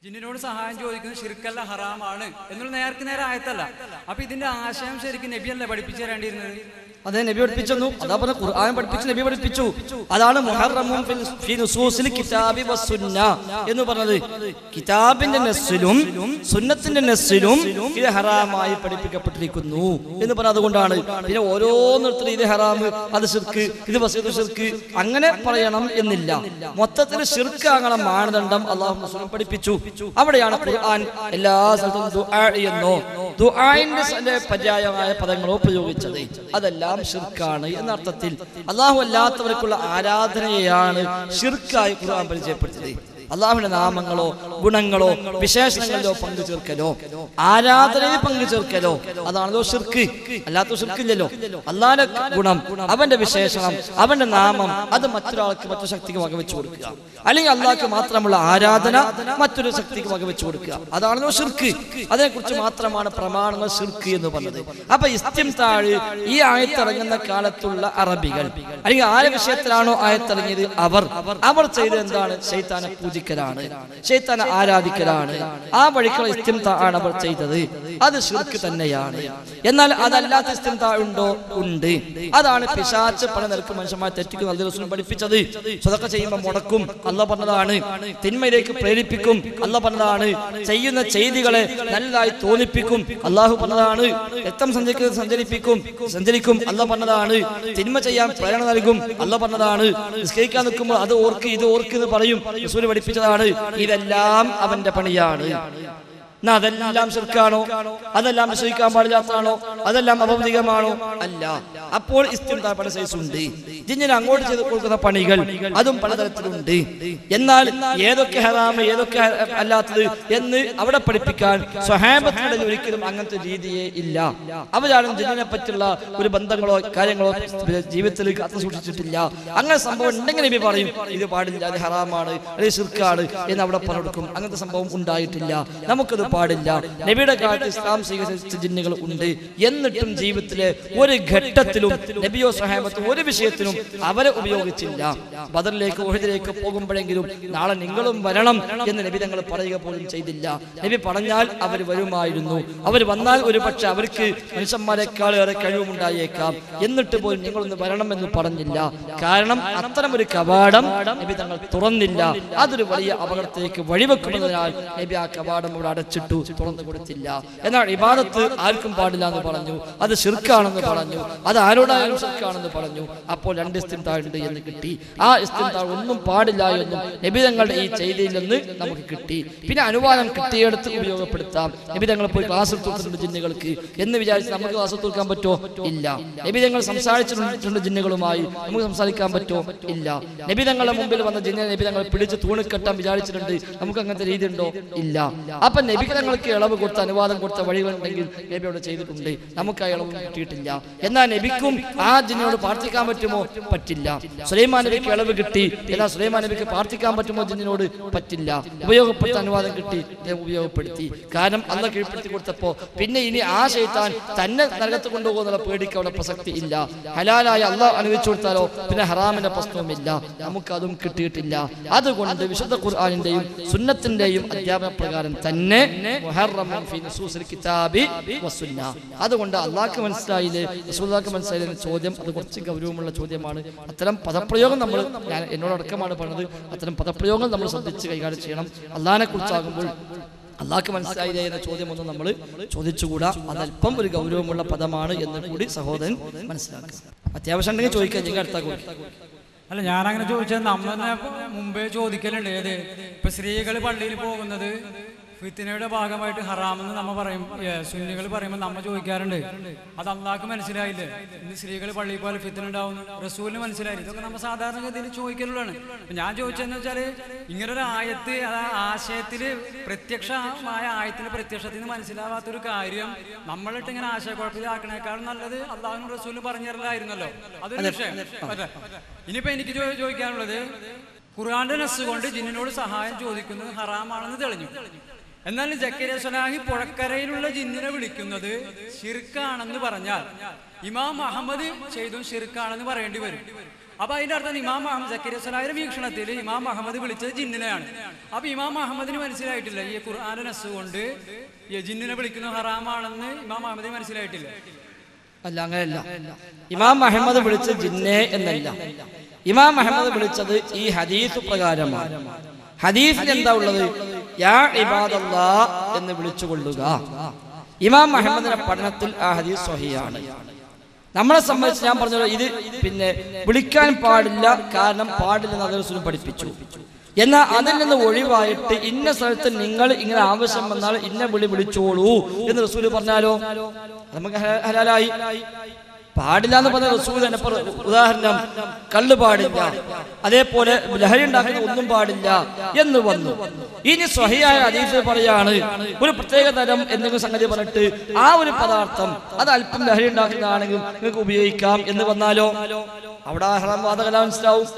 ജിന്നിനോട് സഹായം ചോദിക്കുന്നത് ഷിർക്കല്ല ഹറാമാണ് എന്നുള്ള നേർക്ക് നേരെ ആയത്തല്ല അപ്പൊ ഇതിന്റെ ആശയം ശരിക്കും നബിയല്ലേ പഠിപ്പിച്ചു തരേണ്ടിയിരുന്നത് അതെ നബി പഠിപ്പിച്ചെന്നു അതാ പറഞ്ഞ ഖുർആൻ പഠിപ്പിച്ച് നബി പഠിപ്പിച്ചു അതാണ് മുഹറമും ഫിൽ- ഫി നുസൂസിൽ കിതാബി വസ്സുന്ന എന്ന് പറഞ്ഞത് കിതാബിന്റെ നെസ്സിലും സുന്നത്തിന്റെ നെസ്സിലും ഇത് ഹറാമായി പഠിപ്പിക്കപ്പെട്ടിരിക്കുന്നു എന്ന് പറഞ്ഞത് അതുകൊണ്ടാണ് പിന്നെ ഓരോന്നിടത്തും ഇത് ഹറാമ് അത് ഷിർക്ക് ഇത് വസീത് ഷിർക്ക് അങ്ങനെ പറയണം എന്നില്ല മൊത്തത്തിൽ ഷിർക്കാകണം മാനദണ്ഡം അള്ളാഹു മുസ്ലിം പഠിപ്പിച്ചു അവിടെയാണ് ഖുർആൻ എല്ലാ സ്ഥലത്തും ദുആ എന്നോ ദുആന്റെ സ- പര്യായമായ പദങ്ങളോ പ്രയോഗിച്ചത് അതെല്ലാം ഷിർക്കാണ് എന്ന അർത്ഥത്തിൽ അള്ളാഹു അല്ലാത്തവർക്കുള്ള ആരാധനയെയാണ് ഷിർക്കായി ഖുർആൻ പരിചയപ്പെടുത്തിയത് അള്ളാഹുവിന്റെ നാമങ്ങളോ ഗുണങ്ങളോ വിശേഷങ്ങളിലോ പങ്കു ചേർക്കലോ ആരാധനയിൽ പങ്കു ചേർക്കലോ അതാണല്ലോ ഷിർക്ക് അല്ലാത്ത ഷിർക്കില്ലല്ലോ അള്ളാഹിന്റെ ഗുണം അവന്റെ വിശേഷണം അവന്റെ നാമം അത് മറ്റൊരാൾക്ക് മറ്റു ശക്തിക്ക് വകവെച്ചു കൊടുക്കുക അല്ലെങ്കിൽ അള്ളാഹ്ക്ക് മാത്രമുള്ള ആരാധന മറ്റൊരു ശക്തിക്ക് വകവെച്ചു കൊടുക്കുക അതാണല്ലോ ഷിർക്ക് അതിനെക്കുറിച്ച് മാത്രമാണ് പ്രമാണങ്ങൾ ഷിർക്ക് എന്ന് പറഞ്ഞത് അപ്പൊ ഇസ്തിം താഴ് ഈ ആയത്തിറങ്ങുന്ന കാലത്തുള്ള അറബികൾ അല്ലെങ്കിൽ ആരെ വിഷയത്തിലാണോ ആയത്തിറങ്ങിയത് അവർ അവർ ചെയ്തത് എന്താണ് ശൈത്താനെ പൂജിക്കലാണ് ശൈത്താനെ ആരാധിക്കലാണ് ആ വഴിക്കുള്ള ഇസ്തിം ആണ് അവർ ചെയ്തത് അത് ഷിർക്ക് തന്നെയാണ് എന്നാൽ അതല്ലാത്ത ഇസ്തിം ഉണ്ടോ ഉണ്ട് അതാണ് പിശാച്ച് പല നിരക്ക് മനുഷ്യന്മാരെ തെറ്റിക്കും നല്ല ദിവസം പഠിപ്പിച്ചത് സ്വതൊക്കെ ചെയ്യുമ്പോൾ മുടക്കും അല്ല പറഞ്ഞതാണ് തിന്മയിലേക്ക് പ്രേരിപ്പിക്കും അല്ല പറഞ്ഞതാണ് ചെയ്യുന്ന ചെയ്തികളെ നല്ലതായി തോന്നിപ്പിക്കും അള്ളാഹു പറഞ്ഞതാണ് രക്തം സഞ്ചരിക്കുന്നത് സഞ്ചരിപ്പിക്കും സഞ്ചരിക്കും അല്ല പറഞ്ഞതാണ് തിന്മ ചെയ്യാൻ പ്രേരണ നൽകും അല്ല പറഞ്ഞതാണ് നിസ്കരിക്കാൻ നിൽക്കുമ്പോൾ അത് ഓർക്ക് ഇത് ഓർക്ക് എന്ന് പറയും റസൂല് പഠിപ്പിച്ചതാണ് ഇതെല്ലാം അവന്റെ പണിയാണ് എന്നാ അതെല്ലാം ശിർക്കാണോ അതെല്ലാം വിശ്വസിക്കാൻ പാടില്ലാത്തതാണോ അതെല്ലാം അപൗതികമാണോ അല്ല അപ്പോൾ ഇസ്തിംതാ പല സൈസ് ഉണ്ട് ജിന്നിന് അങ്ങോട്ട് ചെയ്ത് കൊടുക്കുന്ന പണികൾ അതും പലതരത്തിലുണ്ട് എന്നാൽ ഏതൊക്കെ ഹറാമ് ഏതൊക്കെ ഹ- അല്ലാത്തത് എന്ന് അവിടെ പഠിപ്പിക്കാൻ സ്വഹാബത്തിനിടയിൽ ഒരിക്കലും അങ്ങനത്തെ രീതിയേ ഇല്ല അവരാണ് ജിന്നിനെ പറ്റിയുള്ള ഒരു ബന്ധങ്ങളോ കാര്യങ്ങളോ ജീവിതത്തിൽ കാത്തു സൂക്ഷിച്ചിട്ടില്ല അങ്ങനെ സംഭവം ഉണ്ടെങ്കിൽ നബി പറയും ഇത് പാടില്ല അത് ഹറാമാണ് അത് ശിർക്കാണ് എന്ന് അവിടെ പറഞ്ഞെടുക്കും അങ്ങനത്തെ സംഭവം ഉണ്ടായിട്ടില്ല നമുക്കത് പാടില്ല നബിയുടെ കാലത്ത് ഇസ്ലാം സ്വീകരിച്ച ജിന്നുകൾ ഉണ്ട് എന്നിട്ടും ജീവിതത്തിലെ ഒരു ഘട്ടത്തിലും നബിയോ സഹാബത്തോ ഒരു വിഷയത്തിനും അവരെ ഉപയോഗിച്ചില്ല ബദറിലേക്ക് ഒഴുതിലേക്ക് പോകുമ്പോഴെങ്കിലും നാളെ നിങ്ങളും വരണം എന്ന് നബി തങ്ങൾ പറയുക പോലും ചെയ്തില്ല നബി പറഞ്ഞാൽ അവർ വരുമായിരുന്നു അവർ വന്നാൽ ഒരു പക്ഷെ അവർക്ക് മനുഷ്യന്മാരെക്കാൾ ഏറെ കഴിവുണ്ടായേക്കാം എന്നിട്ട് പോലും നിങ്ങളൊന്ന് വരണം എന്ന് പറഞ്ഞില്ല കാരണം അത്തരം ഒരു കവാടം നബി തങ്ങൾ തുറന്നില്ല അതൊരു വലിയ അപകടത്തിലേക്ക് വഴിവെക്കുന്നതിനാൽ നബി ആ കവാടം ഇവിടെ അടച്ചിട്ടു തുറന്നു കൊടുത്തില്ല എന്നാൽ ഇബാദത്ത് ആർക്കും പാടില്ല എന്ന് പറഞ്ഞു അത് ഷിർക്കാണെന്ന് പറഞ്ഞു അത് ആരോടായാലും ഷിർക്കാണെന്ന് പറഞ്ഞു അപ്പോൾ രണ്ട് ഇസ്തിംതാഴുണ്ട് എന്ന് കിട്ടി ആ ഇസ്തിംതാഴ് ഒന്നും പാടില്ല എന്നും നബിതങ്ങളുടെ ഈ ചെയ്തിയിൽ നിന്ന് നമുക്ക് കിട്ടി പിന്നെ അനുവാദം കിട്ടിയെടുത്ത് ഉപയോഗപ്പെടുത്താം നബിതങ്ങൾ പോയി ക്ലാസ്സിൽ തീർത്തിട്ടുണ്ട് ജിന്നുകൾക്ക് എന്ന് വിചാരിച്ച് നമുക്ക് ക്ലാസ്സിൽ തീർക്കാൻ പറ്റോ ഇല്ല നബിതങ്ങൾ സംസാരിച്ചിട്ടുണ്ട് ജിന്നുകളുമായി നമുക്ക് സംസാരിക്കാൻ പറ്റോ ഇല്ല നബിതങ്ങളുടെ മുമ്പിൽ വന്ന ജിന്നിനെ നബിതങ്ങൾ പിടിച്ച് തൂണിക്കെട്ടാൻ വിചാരിച്ചിട്ടുണ്ട് നമുക്ക് അങ്ങനത്തെ രീതി ഉണ്ടോ ഇല്ല അപ്പൊ നബിതങ്ങൾക്ക് ഇളവ് കൊടുത്ത അനുവാദം കൊടുത്ത വഴികളുണ്ടെങ്കിൽ നബി അവിടെ ചെയ്തിട്ടുണ്ട് നമുക്ക് ആ ഇളവ് കിട്ടിയിട്ടില്ല എന്നാൽ നബിക്കും ആ ജിന്നിനോട് പ്രാർത്ഥിക്കാൻ പറ്റുമോ പറ്റില്ല സുലൈമാൻ നബിക്ക് ഇളവ് കിട്ടി എന്നാൽ സുലൈമാൻ നബിക്ക് പ്രാർത്ഥിക്കാൻ പറ്റുമോ ജിന്നിനോട് പറ്റില്ല ഉപയോഗപ്പെടുത്ത അനുവാദം കിട്ടി അദ്ദേഹം ഉപയോഗപ്പെടുത്തി കാരണം അല്ല കീഴ്പ്പെടുത്തി കൊടുത്തപ്പോ പിന്നെ ഇനി ആ ശൈത്താൻ തന്നെ നരകത്ത് കൊണ്ടുപോകുന്നുള്ള പേടിക്ക് അവിടെ പ്രസക്തി ഇല്ല ഹലാലായ അള്ളാഹ് അനുവദിച്ചു കൊടുത്താലോ പിന്നെ ഹറാമിന്റെ പ്രശ്നവുമില്ല നമുക്കതും കിട്ടിയിട്ടില്ല അതുകൊണ്ട് വിശുദ്ധ ഖുർആാനിന്റെയും സുന്നത്തിന്റെയും അധ്യാപന പ്രകാരം തന്നെ മുഹറമുൻ ഫി നുസൂസിൽ കിതാബി വസുന്ന. അതുകൊണ്ട് അള്ളാഹ്ക്ക് മനസ്സിലായില്ലേ റസൂലുള്ളാഹിക്ക് മനസ്സിലായില്ലേ എന്ന ചോദ്യം അത് കുറച്ച് ഗൗരവമുള്ള ചോദ്യമാണ് അത്തരം പദപ്രയോഗം നമ്മൾ ഞാൻ എന്നോടടക്കമാണ് പറഞ്ഞത് അത്തരം പദപ്രയോഗങ്ങൾ നമ്മൾ ശ്രദ്ധിച്ച് കൈകാര്യം ചെയ്യണം അള്ളാഹിനെ കുറിച്ചാകുമ്പോൾ അള്ളാഹ്ക്ക് മനസ്സിലായില്ലേ എന്ന ചോദ്യമൊന്നും നമ്മൾ ചോദിച്ചുകൂടാ അതല്പം ഒരു ഗൗരവമുള്ള പദമാണ് എന്ന് കൂടി സഹോദരൻ മനസ്സിലാക്കുക അത്യാവശ്യം ഉണ്ടെങ്കിൽ ചോദിക്കാം നിങ്ങൾ അടുത്ത കൂടി അല്ല ഞാനങ്ങനെ ചോദിച്ചാൽ നമ്മ തന്നെ മുമ്പേ ചോദിക്കലുണ്ട് ഏത് ഇപ്പൊ സ്ത്രീകൾ പള്ളിയിൽ പോകുന്നത് ഫിത്തിനയുടെ ഭാഗമായിട്ട് ഹറാമെന്ന് നമ്മ പറയും സുന്നികൾ പറയുമ്പോൾ നമ്മ ചോദിക്കാറുണ്ട് അത് അള്ളാഹ്ക്ക് മനസ്സിലായില്ലേ ഇന്ന് സ്ത്രീകൾ പള്ളിയിൽ പോലെ ഫിത്തിന ഉണ്ടാവുന്നു റസൂലിന് മനസ്സിലായില്ല ഇതൊക്കെ നമ്മ സാധാരണഗതിയിൽ ചോദിക്കലുള്ളതാണ് അപ്പൊ ഞാൻ ചോദിച്ചതെന്ന് വെച്ചാല് ഇങ്ങനൊരു ആയത്ത് അത് ആ ആശയത്തില് പ്രത്യക്ഷമായ ആയത്തിന്റെ പ്രത്യക്ഷത്തിൽ നിന്ന് മനസ്സിലാവാത്തൊരു കാര്യം നമ്മളിട്ട് ഇങ്ങനെ ആശയക്കുഴപ്പത്തിലാക്കണേക്കാൾ നല്ലത് അള്ളാഹുനും റസൂലും പറഞ്ഞു തരലായിരുന്നല്ലോ അതൊരു വിഷയം അതെ. ഇനിയിപ്പോ എനിക്ക് ചോ- ചോദിക്കാനുള്ളത് ഖുർആന്റെ നസ് കൊണ്ട് ജിന്നിനോട് സഹായം ചോദിക്കുന്നത് ഹറാമാണെന്ന് തെളിഞ്ഞു എന്നാൽ ജക്കരിയ സലാഹി പുഴക്കരയിലുള്ള ജിന്നിനെ വിളിക്കുന്നത് ഷിർക്കാണെന്ന് പറഞ്ഞാൽ ഇമാം അഹമ്മദ് ചെയ്തും ഷിർക്കാണെന്ന് പറയേണ്ടി വരും അപ്പൊ അതിന്റെ അർത്ഥം ഇമാം അഹമ്മദ് സക്കരിയ സ്വലാഹിയുടെ വീക്ഷണത്തിൽ ഇമാം അഹമ്മദ് വിളിച്ചത് ജിന്നിനെയാണ് അപ്പൊ ഇമാം അഹമ്മദിന് മനസ്സിലായിട്ടില്ല ഈ ഖുർആാന്റെ നസ് കൊണ്ട് ഈ ജിന്നിനെ വിളിക്കുന്നത് ഹറാമാണെന്ന് ഇമാം അഹമ്മദിന് മനസ്സിലായിട്ടില്ല അല്ല അങ്ങനെയല്ല ഇമാം അഹമ്മദ് വിളിച്ചത് ജിന്നെ എന്നല്ല ഇമാം അഹമ്മദ് വിളിച്ചത് ഈ ഹദീസ് പ്രകാരമാണ് ഹദീസിൽ എന്താ ഉള്ളത് യാ ഇബാദല്ലാ എന്ന് വിളിച്ചുകൊള്ളുക ഇമാം അഹമ്മദിന്റെ പഠനത്തിൽ ആ ഹദീസ് സ്വഹിയാണ് നമ്മളെ സംബന്ധിച്ച് ഞാൻ പറഞ്ഞത് ഇത് പിന്നെ വിളിക്കാൻ പാടില്ല കാരണം പാടില്ലെന്ന് അതേ റസൂൽ പഠിപ്പിച്ചു എന്നാൽ അതിൽ നിന്ന് ഒഴിവായിട്ട് ഇന്ന സ്ഥലത്ത് നിങ്ങൾ ഇങ്ങനെ ആവശ്യം വന്നാൽ ഇന്ന വിളി വിളിച്ചോളൂ എന്ന് റസൂല് പറഞ്ഞാലോ നമുക്ക് ഹ- ഹലാലായി പാടില്ല എന്ന് പറഞ്ഞ റസൂൽ തന്നെ പറ- ഉദാഹരണം കള്ള് പാടില്ല അതേപോലെ ലഹരി ഉണ്ടാക്കുന്ന ഒന്നും പാടില്ല എന്ന് വന്നു ഇനി സ്വഹിയായ അതീത് പറയാണ് ഒരു പ്രത്യേക തരം എന്തെങ്കിലും സംഗതി പറഞ്ഞിട്ട് ആ ഒരു പദാർത്ഥം അത് അല്പം ലഹരി ഉണ്ടാക്കുന്നതാണെങ്കിൽ നിങ്ങൾക്ക് ഉപയോഗിക്കാം എന്ന് വന്നാലോ അവിടെ ആ ഹറാം ബാധകല്ല മനസ്സിലാവും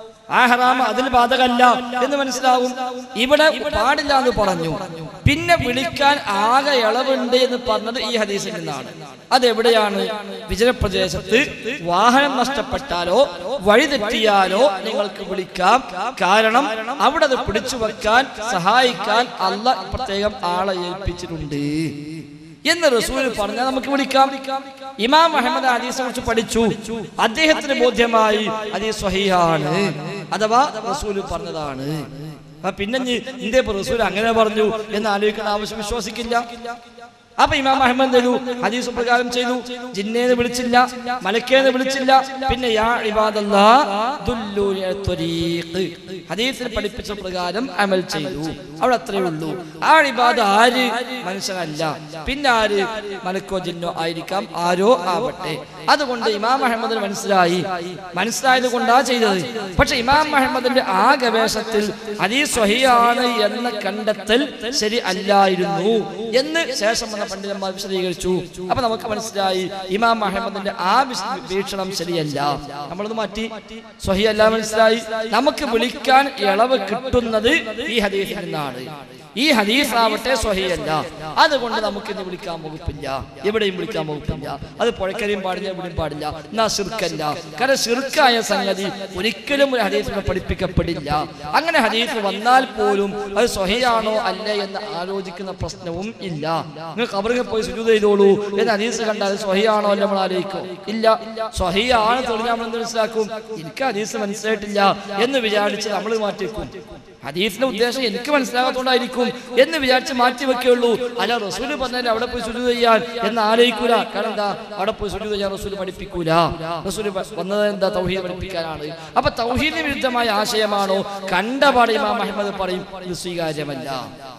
ആ ഹറാം അതിൽ ബാധകല്ല എന്ന് മനസ്സിലാവും ഇവിടെ പാടില്ല എന്ന് പറഞ്ഞു പിന്നെ വിളിക്കാൻ ആകെ ഇളവുണ്ട് എന്ന് പറഞ്ഞത് ഈ ഹദീസിൽ നിന്നാണ് അതെവിടെയാണ് വിജയപ്രദേശത്ത് വാഹനം നഷ്ടപ്പെട്ടാലോ വഴിതെറ്റിയാലോ നിങ്ങൾക്ക് വിളിക്കാം കാരണം അവിടെ അത് പിടിച്ചു വെക്കാൻ സഹായിക്കാൻ അല്ല പ്രത്യേകം ആളെ ഏൽപ്പിച്ചിട്ടുണ്ട് എന്ന് റസൂൽ പറഞ്ഞാൽ നമുക്ക് വിളിക്കാം ഇമാം അഹമ്മദ് ഹദീസിനെ കുറിച്ച് പഠിച്ചു അദ്ദേഹത്തിന് ബോധ്യമായി ഹദീസ് സ്വഹീഹാണ് അഥവാ റസൂൽ പറഞ്ഞതാണ് അപ്പൊ പിന്നെ ഇനി ഇന്ത്യ റസൂൽ അങ്ങനെ പറഞ്ഞു എന്ന് ആലോചിക്കേണ്ട ആവശ്യം വിശ്വസിക്കില്ല അപ്പൊ ഇമാം അഹമ്മദ് ചെയ്തു ഹദീസ് പ്രകാരം ചെയ്തു ജിന്നേന്ന് വിളിച്ചില്ല മലക്കേന്ന് വിളിച്ചില്ല പിന്നെ യാ ഇബാദല്ലാ ദുല്ലൂനി അല ത്വരീഖ്. ഹദീസിൽ പഠിപ്പിച്ച പ്രകാരം അമൽ ചെയ്തു അവിടെ അത്രയേ ഉള്ളൂ ആ ഇബാദ് ആര് മനുഷ്യനല്ല പിന്നെ ആര് മലക്കോ ജിന്നോ ആയിരിക്കാം ആരോ ആവട്ടെ അതുകൊണ്ട് ഇമാം അഹമ്മദിന് മനസ്സിലായി മനസ്സിലായത് കൊണ്ടാ ചെയ്തത് പക്ഷെ ഇമാം അഹമ്മദിന്റെ ആ ഗവേഷണത്തിൽ ഹദീസ് സ്വഹിയാണ് എന്ന കണ്ടെത്തൽ ശരി അല്ലായിരുന്നു എന്ന് ശേഷം വന്ന പണ്ഡിതന്മാർ വിശദീകരിച്ചു അപ്പൊ നമുക്ക് മനസ്സിലായി ഇമാം അഹമ്മദിന്റെ ആ വിശ- വീക്ഷണം ശരിയല്ല നമ്മളത് മാറ്റി സ്വഹിയല്ല മനസ്സിലായി നമുക്ക് വിളിക്കാൻ ഇളവ് കിട്ടുന്നത് ഈ ഹദീസിൽ നിന്നാണ് ഈ ഹദീസ് ആവട്ടെ സ്വഹിയല്ല അതുകൊണ്ട് നമുക്ക് ഇന്ന് വിളിക്കാൻ വകുപ്പില്ല എവിടെയും വിളിക്കാൻ വകുപ്പില്ല അത് പുഴക്കരയും പാടില്ല എവിടെയും പാടില്ല എന്നാ ശിർക്കല്ല കാരണം ശിർക്കായ സംഗതി ഒരിക്കലും ഒരു ഹദീസിനെ പഠിപ്പിക്കപ്പെടില്ല അങ്ങനെ ഹദീസ് വന്നാൽ പോലും അത് സ്വഹിയാണോ അല്ലേ എന്ന് ആലോചിക്കുന്ന പ്രശ്നവും ഇല്ല നിങ്ങൾ കബറിൽ പോയി സുജൂത് ചെയ്തോളൂ എന്ന് ഹദീസ് കണ്ടാൽ സ്വഹിയാണോ അല്ല നമ്മൾ ആലോചിക്കും ഇല്ല സ്വഹിയാണ് തെളിഞ്ഞാൽ നമ്മൾ എന്ത് മനസ്സിലാക്കും എനിക്ക് ഹദീസ് മനസ്സിലായിട്ടില്ല എന്ന് വിചാരിച്ച് നമ്മൾ മാറ്റിവെക്കും ഹദീസിന്റെ ഉദ്ദേശം എനിക്ക് മനസ്സിലാകാത്തോണ്ടായിരിക്കും എന്ന് വിചാരിച്ച് മാറ്റി വെക്കുള്ളൂ അല്ല റസൂല് പറഞ്ഞാൽ അവിടെ പോയി സുജു ചെയ്യാൻ എന്ന് ആലോചിക്കൂല കാരണം എന്താ അവിടെ പോയി സുജു ചെയ്യാൻ റസൂല് പഠിപ്പിക്കൂല റസൂല് പ- വന്നത് എന്താ തൗഹീദ് പഠിപ്പിക്കാനാണ് അപ്പൊ തൗഹീദിന് വിരുദ്ധമായ ആശയമാണോ കണ്ടപാട് ഇമാം അഹമ്മദ് പറയും ഇത് സ്വീകാര്യമല്ല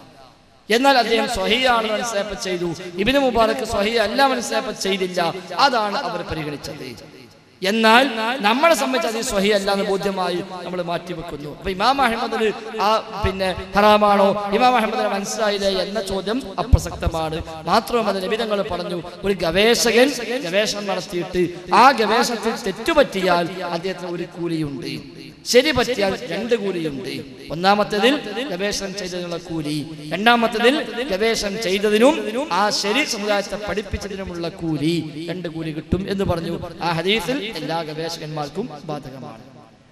എന്നാൽ അദ്ദേഹം സ്വഹിയാണ് മനസ്സിലായപ്പോ ചെയ്തു ഇബിന് മുബാറക്ക് സ്വഹി അല്ല മനസ്സിലായപ്പോ ചെയ്തില്ല അതാണ് അവർ പരിഗണിച്ചത് എന്നാൽ നമ്മളെ സംബന്ധിച്ച് അത് സ്വഹി അല്ല എന്ന് ബോധ്യമായി നമ്മൾ മാറ്റിവെക്കുന്നു അപ്പൊ ഇമാം അഹമ്മദിന് ആ പിന്നെ ഹറാമാണോ ഇമാം അഹമ്മദിന് മനസ്സിലായില്ലേ എന്ന ചോദ്യം അപ്രസക്തമാണ് മാത്രമല്ല നബിതങ്ങൾ പറഞ്ഞു ഒരു ഗവേഷകൻ ഗവേഷണം നടത്തിയിട്ട് ആ ഗവേഷണത്തിൽ തെറ്റുപറ്റിയാൽ അദ്ദേഹത്തിന് ഒരു കൂലിയുണ്ട് ശരി പറ്റിയാൽ രണ്ട് കൂലിയുണ്ട് ഒന്നാമത്തേതിൽ ഗവേഷണം ചെയ്തതിനുള്ള കൂലി രണ്ടാമത്തേതിൽ ഗവേഷണം ചെയ്തതിനും ആ ശരി സമുദായത്തെ പഠിപ്പിച്ചതിനുമുള്ള കൂലി രണ്ട് കൂലി കിട്ടും എന്ന് പറഞ്ഞു ആ ഹദീസിൽ എല്ലാ ഗവേഷകന്മാർക്കും ബാധകമാണ്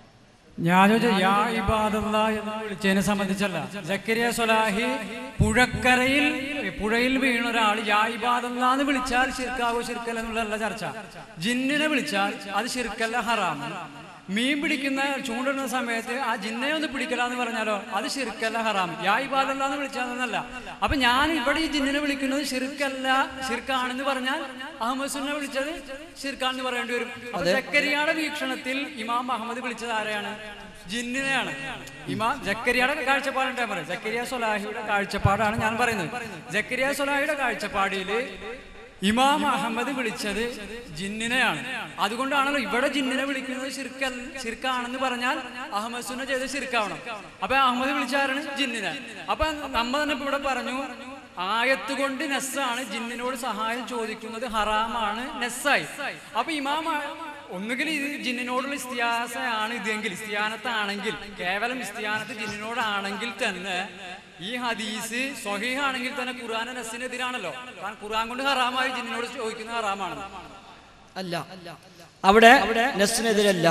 ഞാൻ ചോദിച്ച യാ ഇബാദല്ല എന്ന് വിളിച്ചതിനെ സംബന്ധിച്ചല്ല ജക്കരിയ സ്വലാഹി പുഴക്കരയിൽ പുഴയിൽ വീണ ഒരാൾ യാ ഇബാദല്ല എന്ന് വിളിച്ചാൽ ശിർക്കാവോ ശിർക്കല്ല എന്നുള്ളതല്ല ചർച്ച ജിന്നിനെ വിളിച്ചാൽ അത് ശിർക്കല്ല ഹറാം മീൻ പിടിക്കുന്ന ചൂണ്ടിടുന്ന സമയത്ത് ആ ജിന്നെ ഒന്ന് പിടിക്കല എന്ന് പറഞ്ഞാലോ അത് ശിർക്കല്ല ഹറാം യാ ഇബാദല്ല എന്ന് വിളിച്ചാൽ അപ്പൊ ഞാൻ ഇവിടെ ഈ ജിന്നിനെ വിളിക്കുന്നത് ശിർക്കല്ല ശിർക്കാണെന്ന് പറഞ്ഞാൽ അഹമ്മദ് സുന്നെ വിളിച്ചത് ശിർക്കാണെന്ന് പറയേണ്ടി വരും അപ്പൊ ജക്കരിയുടെ വീക്ഷണത്തിൽ ഇമാം അഹമ്മദ് വിളിച്ചത് ആരെയാണ് ജിന്നിനെയാണ് ഇമാം ജക്കരിയുടെ കാഴ്ചപ്പാടുണ്ട് ഞാൻ പറയാം ജക്കരിയ സൊലാഹിയുടെ കാഴ്ചപ്പാടാണ് ഞാൻ പറയുന്നത് ജക്കരിയ സൊലാഹിയുടെ കാഴ്ചപ്പാടില് ഇമാം അഹമ്മദ് വിളിച്ചത് ജിന്നിനെയാണ് അതുകൊണ്ടാണല്ലോ ഇവിടെ ജിന്നിനെ വിളിക്കുന്നത് ശിർക്കൽ ശിർക്കാണെന്ന് പറഞ്ഞാൽ അഹമ്മദ് സുന്ന ചെയ്ത് ശിർക്കാവണം അപ്പൊ അഹമ്മദ് വിളിച്ചാരാണ് ജിന്നിനെ അപ്പൊ നമ്മ തന്നെ ഇപ്പൊ ഇവിടെ പറഞ്ഞു ആയത്ത് കൊണ്ട് നെസ്സാണ് ജിന്നിനോട് സഹായം ചോദിക്കുന്നത് ഹറാമാണ് നെസ്സായി അപ്പൊ ഇമാം ഒന്നുകിൽ ഇത് ജിന്നിനോടുള്ള ഇസ്തിയാസയാണ് ഇതെങ്കിൽ ഇസ്തിയാനത്താണെങ്കിൽ കേവലം ഇസ്തിയാനത്ത് ജിന്നിനോടാണെങ്കിൽ തന്നെ ഈ ഹദീസ് സ്വഹീഹാണെങ്കിൽ തന്നെ ഖുർആൻ നെസ്സിനെതിരാണല്ലോ കാരണം ഖുർആൻ കൊണ്ട് ഹറാമായി ജിന്നിനോട് ചോദിക്കുന്നത് ഹറാമാണ് അല്ല അവിടെ നെസ്സിനെതിരല്ല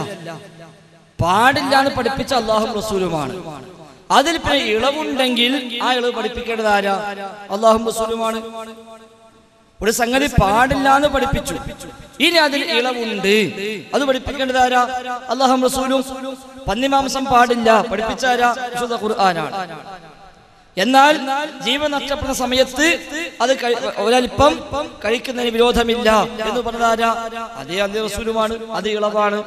പാടില്ല എന്ന് പഠിപ്പിച്ച അള്ളാഹും റസൂലുമാണ് അതിൽ പിന്നെ ഇളവുണ്ടെങ്കിൽ ആ ഇളവ് പഠിപ്പിക്കേണ്ടത് ആരാ അള്ളാഹും റസൂലുമാണ് ഒരു സംഗതി പാടില്ല എന്ന് പഠിപ്പിച്ചു ഇനി അതിൽ ഇളവുണ്ട് അത് പഠിപ്പിക്കേണ്ടത് ആരാ അള്ളാഹും റസൂലും പന്നിമാംസം പാടില്ല പഠിപ്പിച്ചാരാ വിശുദ്ധ ഖുർആനാണ് എന്നാൽ ജീവൻ നഷ്ടപ്പെടുന്ന സമയത്ത് അത് കഴി- ഒരൽപ്പം കഴിക്കുന്നതിന് വിരോധമില്ല എന്ന് പറഞ്ഞതാരാ അതേ അതേ റസൂലുമാണ് അത് ഇളവാണ്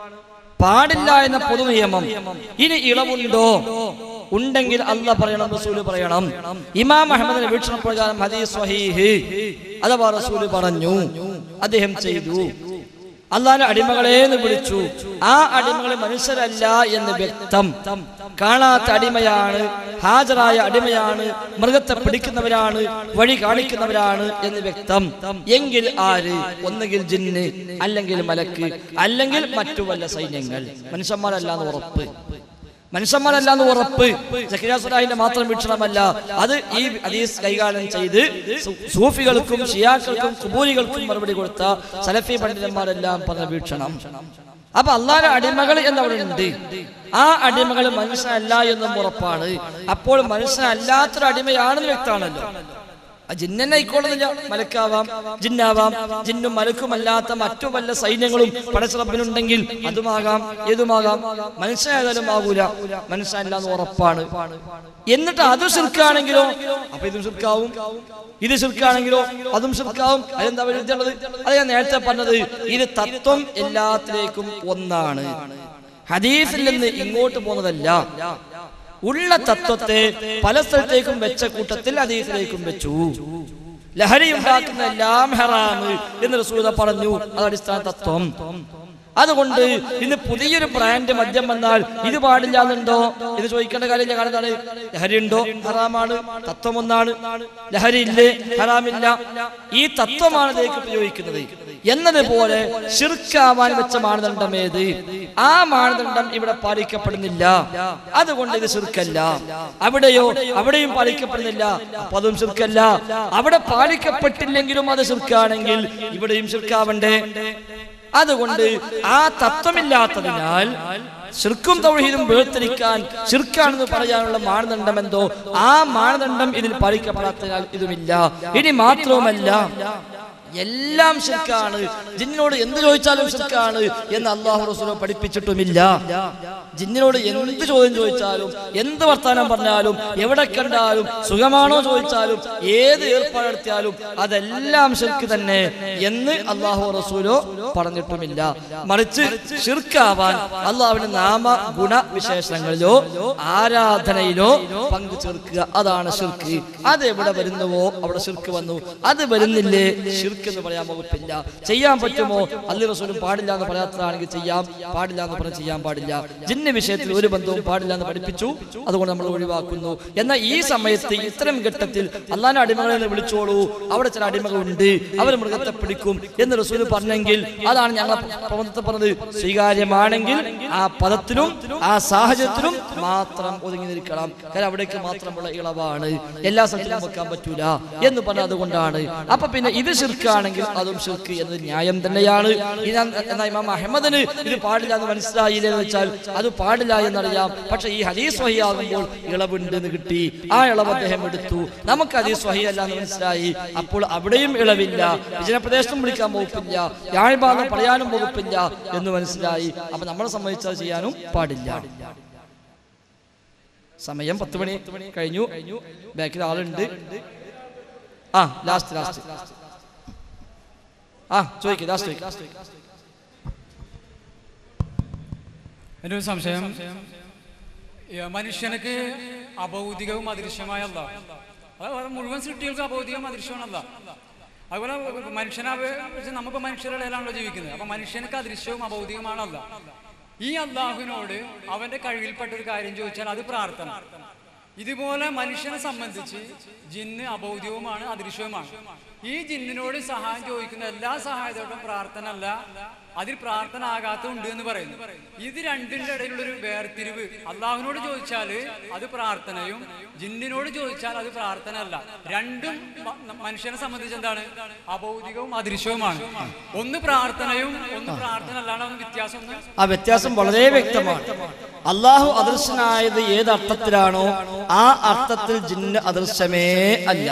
പാടില്ല എന്ന പൊതു നിയമം ഇനി ഇളവുണ്ടോ ഉണ്ടെങ്കിൽ അല്ല പറയണം റസൂല് പറയണം ഇമാം അഹമ്മദിന്റെ വീക്ഷണ പ്രകാരം ഹദീസ് സ്വഹീഹ് അഥവാ റസൂല് പറഞ്ഞു അദ്ദേഹം ചെയ്തു അള്ളാന്റെ അടിമകളെ എന്ന് വിളിച്ചു ആ അടിമകൾ മനുഷ്യരല്ല എന്ന് വ്യക്തം കാണാത്ത അടിമയാണ് ഹാജരായ അടിമയാണ് മൃഗത്തെ പിടിക്കുന്നവരാണ് വഴി കാണിക്കുന്നവരാണ് എന്ന് വ്യക്തം എങ്കിൽ ആര് ഒന്നുകിൽ ജിന്ന് അല്ലെങ്കിൽ മലക്ക് അല്ലെങ്കിൽ മറ്റു വല്ല സൈന്യങ്ങൾ മനുഷ്യന്മാരല്ല എന്ന് ഉറപ്പ് മനുഷ്യന്മാരല്ല എന്ന് ഉറപ്പ് സക്കരിയ സുലാഹിന്റെ മാത്രം വീക്ഷണമല്ല അത് ഈ ഹദീസ് കൈകാര്യം ചെയ്ത് സു- സൂഫികൾക്കും ഷിയാക്കൾക്കും കുബൂരികൾക്കും മറുപടി കൊടുത്ത സലഫി പണ്ഡിതന്മാരെല്ലാം പറഞ്ഞ വീക്ഷണം അപ്പൊ അള്ളാഹ് അടിമകൾ എന്നവിടെ ഉണ്ട് ആ അടിമകൾ മനുഷ്യനല്ല എന്നും ഉറപ്പാണ് അപ്പോൾ മനുഷ്യനല്ലാത്തൊരു അടിമയാണെന്ന് വ്യക്തമാണല്ലോ ആ ജിന്നെ ആയിക്കോളുന്നില്ല മലക്കാവാം ജിന്നാവാം ജിന്നും മലക്കുമല്ലാത്ത മറ്റു വല്ല സൈന്യങ്ങളും പടച്ചിറപ്പിനുണ്ടെങ്കിൽ അതുമാകാം ഏതുമാകാം മനുഷ്യനായാലും ആകൂല മനുഷ്യനല്ല എന്ന് ഉറപ്പാണ് എന്നിട്ട് അത് ശിർക്കാണെങ്കിലോ അപ്പൊ ഇതും ശിർക്കാവും ഇത് ശിർക്കാണെങ്കിലോ അതും ശിർക്കാവും അതെന്താ വരുത്തുള്ളത് അത് ഞാൻ നേരത്തെ പറഞ്ഞത് ഇത് തത്വം എല്ലാത്തിലേക്കും ഒന്നാണ് ഹദീസിൽ നിന്ന് ഇങ്ങോട്ട് പോകുന്നതല്ല ഉള്ള തത്വത്തെ പല സ്ഥലത്തേക്കും വെച്ച കൂട്ടത്തിൽ ഹദീസിലേക്കും വെച്ചു ലഹരി ഉണ്ടാക്കുന്ന എല്ലാം ഹറാമ് എന്ന് റസൂല പറഞ്ഞു അത് അടിസ്ഥാന തത്വം അതുകൊണ്ട് ഇന്ന് പുതിയൊരു ബ്രാൻഡ് മദ്യം വന്നാൽ ഇത് പാടില്ല എന്നുണ്ടോ ഇത് ചോദിക്കേണ്ട കാര്യം ഞാൻ കാണുന്നതാണ് ലഹരി ഉണ്ടോ ഹറാമാണ് തത്വം ഒന്നാണ് ലഹരി ഇല്ലേ ഹറാമില്ല ഈ തത്വമാണ് ഇതിലേക്ക് ഉപയോഗിക്കുന്നത് എന്നതുപോലെ ഷിർക്കാവാൻ വെച്ച മാനദണ്ഡം ഏത് ആ മാനദണ്ഡം ഇവിടെ പാലിക്കപ്പെടുന്നില്ല അതുകൊണ്ട് ഇത് ശിർക്കല്ല അവിടെയോ അവിടെയും പാലിക്കപ്പെടുന്നില്ല അപ്പൊ അതും ശിർക്കല്ല അവിടെ പാലിക്കപ്പെട്ടില്ലെങ്കിലും അത് ശിർക്കാണെങ്കിൽ ഇവിടെയും ശിർക്കാവണ്ടേ അതുകൊണ്ട് ആ തത്വമില്ലാത്തതിനാൽ ശിർക്കും തൗഹീദും വേർതിരിക്കാൻ ശിർക്കാണെന്ന് പറയാനുള്ള മാനദണ്ഡം എന്തോ ആ മാനദണ്ഡം ഇതിൽ പാലിക്കപ്പെടാത്തതിനാൽ ഇതുമില്ല ഇനി മാത്രവുമല്ല എല്ലാം ശിർക്കാണ് ജിന്നിനോട് എന്ത് ചോദിച്ചാലും ശിർക്കാണ് എന്ന് അള്ളാഹു റസൂലോ പഠിപ്പിച്ചിട്ടുമില്ല ജിന്നിനോട് എന്ത് ചോദ്യം ചോദിച്ചാലും എന്ത് വർത്താനം പറഞ്ഞാലും എവിടെ കണ്ടാലും സുഖമാണോ ചോദിച്ചാലും ഏത് ഏർപ്പാടെടുത്തിയാലും അതെല്ലാം ശിർക്ക് തന്നെ എന്ന് അള്ളാഹു റസൂലോ പറഞ്ഞിട്ടുമില്ല മറിച്ച് ഷിർക്കാവാൻ അള്ളാഹുവിന്റെ നാമ ഗുണ വിശേഷങ്ങളിലോ ആരാധനയിലോ പങ്കു ചേർക്കുക അതാണ് ഷിർക്ക് അത് എവിടെ വരുന്നുവോ അവിടെ ഷിർക്ക് വന്നു അത് വരുന്നില്ലേ ഷിർക്ക് എന്ന് പറയാൻ വകുപ്പില്ല ചെയ്യാൻ പറ്റുമോ അല്ലി റസൂലും പാടില്ല എന്ന് പറയാത്തതാണെങ്കിൽ ചെയ്യാം പാടില്ല എന്ന് പറഞ്ഞ് ചെയ്യാൻ പാടില്ല ജിന്ന വിഷയത്തിൽ ഒരു ബന്ധവും പാടില്ല എന്ന് പഠിപ്പിച്ചു അതുകൊണ്ട് നമ്മൾ ഒഴിവാക്കുന്നു എന്നാൽ ഈ സമയത്ത് ഇത്തരം ഘട്ടത്തിൽ അള്ളാന്റെ അടിമകളെ ഒന്ന് വിളിച്ചോളൂ അവിടെ ചില അടിമകളുണ്ട് അവർ മൃഗത്തെ പിടിക്കും എന്ന് റസൂൽ പറഞ്ഞെങ്കിൽ അതാണ് ഞങ്ങൾ പ്രബന്ധത്തെ പറഞ്ഞത് സ്വീകാര്യമാണെങ്കിൽ ആ പദത്തിലും ആ സാഹചര്യത്തിലും മാത്രം ഒതുങ്ങി നിൽക്കണം കാരണം അവിടേക്ക് മാത്രമുള്ള ഇളവാണ് എല്ലാ സ്ഥലത്തിലും വെക്കാൻ പറ്റൂല എന്ന് പറഞ്ഞത് അതുകൊണ്ടാണ് അപ്പൊ പിന്നെ ഇത് ശിർക്കാണെങ്കിൽ അതും ശിർക്ക് എന്നത് ന്യായം തന്നെയാണ് ഇത് എന്നാൽ ഇമാം അഹമ്മദിന് ഇത് പാടില്ല എന്ന് മനസ്സിലായില്ല എന്ന് വെച്ചാൽ അത് പാടില്ല എന്നറിയാം പക്ഷെ ഈ ഹദീസ് വഹിയാകുമ്പോൾ ഇളവുണ്ട് എന്ന് കിട്ടി ആ ഇളവ് അദ്ദേഹം എടുത്തു നമുക്ക് ഹദീസ് വഹി അല്ല എന്ന് മനസ്സിലായി അപ്പോൾ അവിടെയും ഇളവില്ല വിജനപ്രദേശത്തും വിളിക്കാൻ വകുപ്പില്ല ഞാഴ്ഭാഗം പറയാനും വകുപ്പില്ല എന്ന് മനസ്സിലായി അപ്പൊ നമ്മളെ സംബന്ധിച്ചത് ചെയ്യാനും പാടില്ല സമയം പത്ത് മണി കഴിഞ്ഞു ബാക്കിൽ ആളുണ്ട് ആ ലാസ്റ്റ് ലാസ്റ്റ് ആ ചോദിക്കും ലാസ്റ്റ് ചോദിക്കും എൻ്റെ ഒരു സംശയം ഈ മനുഷ്യനക്ക് അഭൗതികവും അദൃശ്യമായ അല്ല അത് മുഴുവൻ സൃഷ്ടികൾക്ക് അഭൗതികം അദൃശ്യമാണല്ല അതുപോലെ മനുഷ്യനെ അപേക്ഷിച്ച് നമുക്ക് മനുഷ്യരുടെ ഇടയിലാണല്ലോ ജീവിക്കുന്നത് അപ്പൊ മനുഷ്യനക്ക് അദൃശ്യവും അഭൗതികമാണല്ല ഈ അള്ളാഹുവിനോട് അവന്റെ കഴിവിൽപ്പെട്ട ഒരു കാര്യം ചോദിച്ചാൽ അത് പ്രാർത്ഥന ഇതുപോലെ മനുഷ്യനെ സംബന്ധിച്ച് ജിന്ന് അഭൗതികവുമാണ് അദൃശ്യവുമാണ് ഈ ജിന്നിനോട് സഹായം ചോദിക്കുന്ന എല്ലാ സഹായത്തോടും പ്രാർത്ഥന അല്ല അതിൽ പ്രാർത്ഥന ആകാത്തതുണ്ട് എന്ന് പറയുന്നു ഇത് രണ്ടിന്റെ ഇടയിലുള്ള ഒരു വേർതിരിവ് അള്ളാഹുവിനോട് ചോദിച്ചാൽ അത് പ്രാർത്ഥനയും ജിന്നിനോട് ചോദിച്ചാൽ അത് പ്രാർത്ഥന അല്ല രണ്ടും മ- മനുഷ്യനെ സംബന്ധിച്ച് എന്താണ് അഭൗതികവും അദൃശ്യവുമാണ് ഒന്ന് പ്രാർത്ഥനയും ഒന്ന് പ്രാർത്ഥന അല്ലാണ്ട് ഒന്ന് വ്യത്യാസം ഒന്ന് ആ വ്യത്യാസം വളരെ വ്യക്തമാണ് അള്ളാഹു അദൃശ്യനായത് ഏത് അർത്ഥത്തിലാണോ ആ അർത്ഥത്തിൽ ജിന്ന് അദൃശ്യമേ അല്ല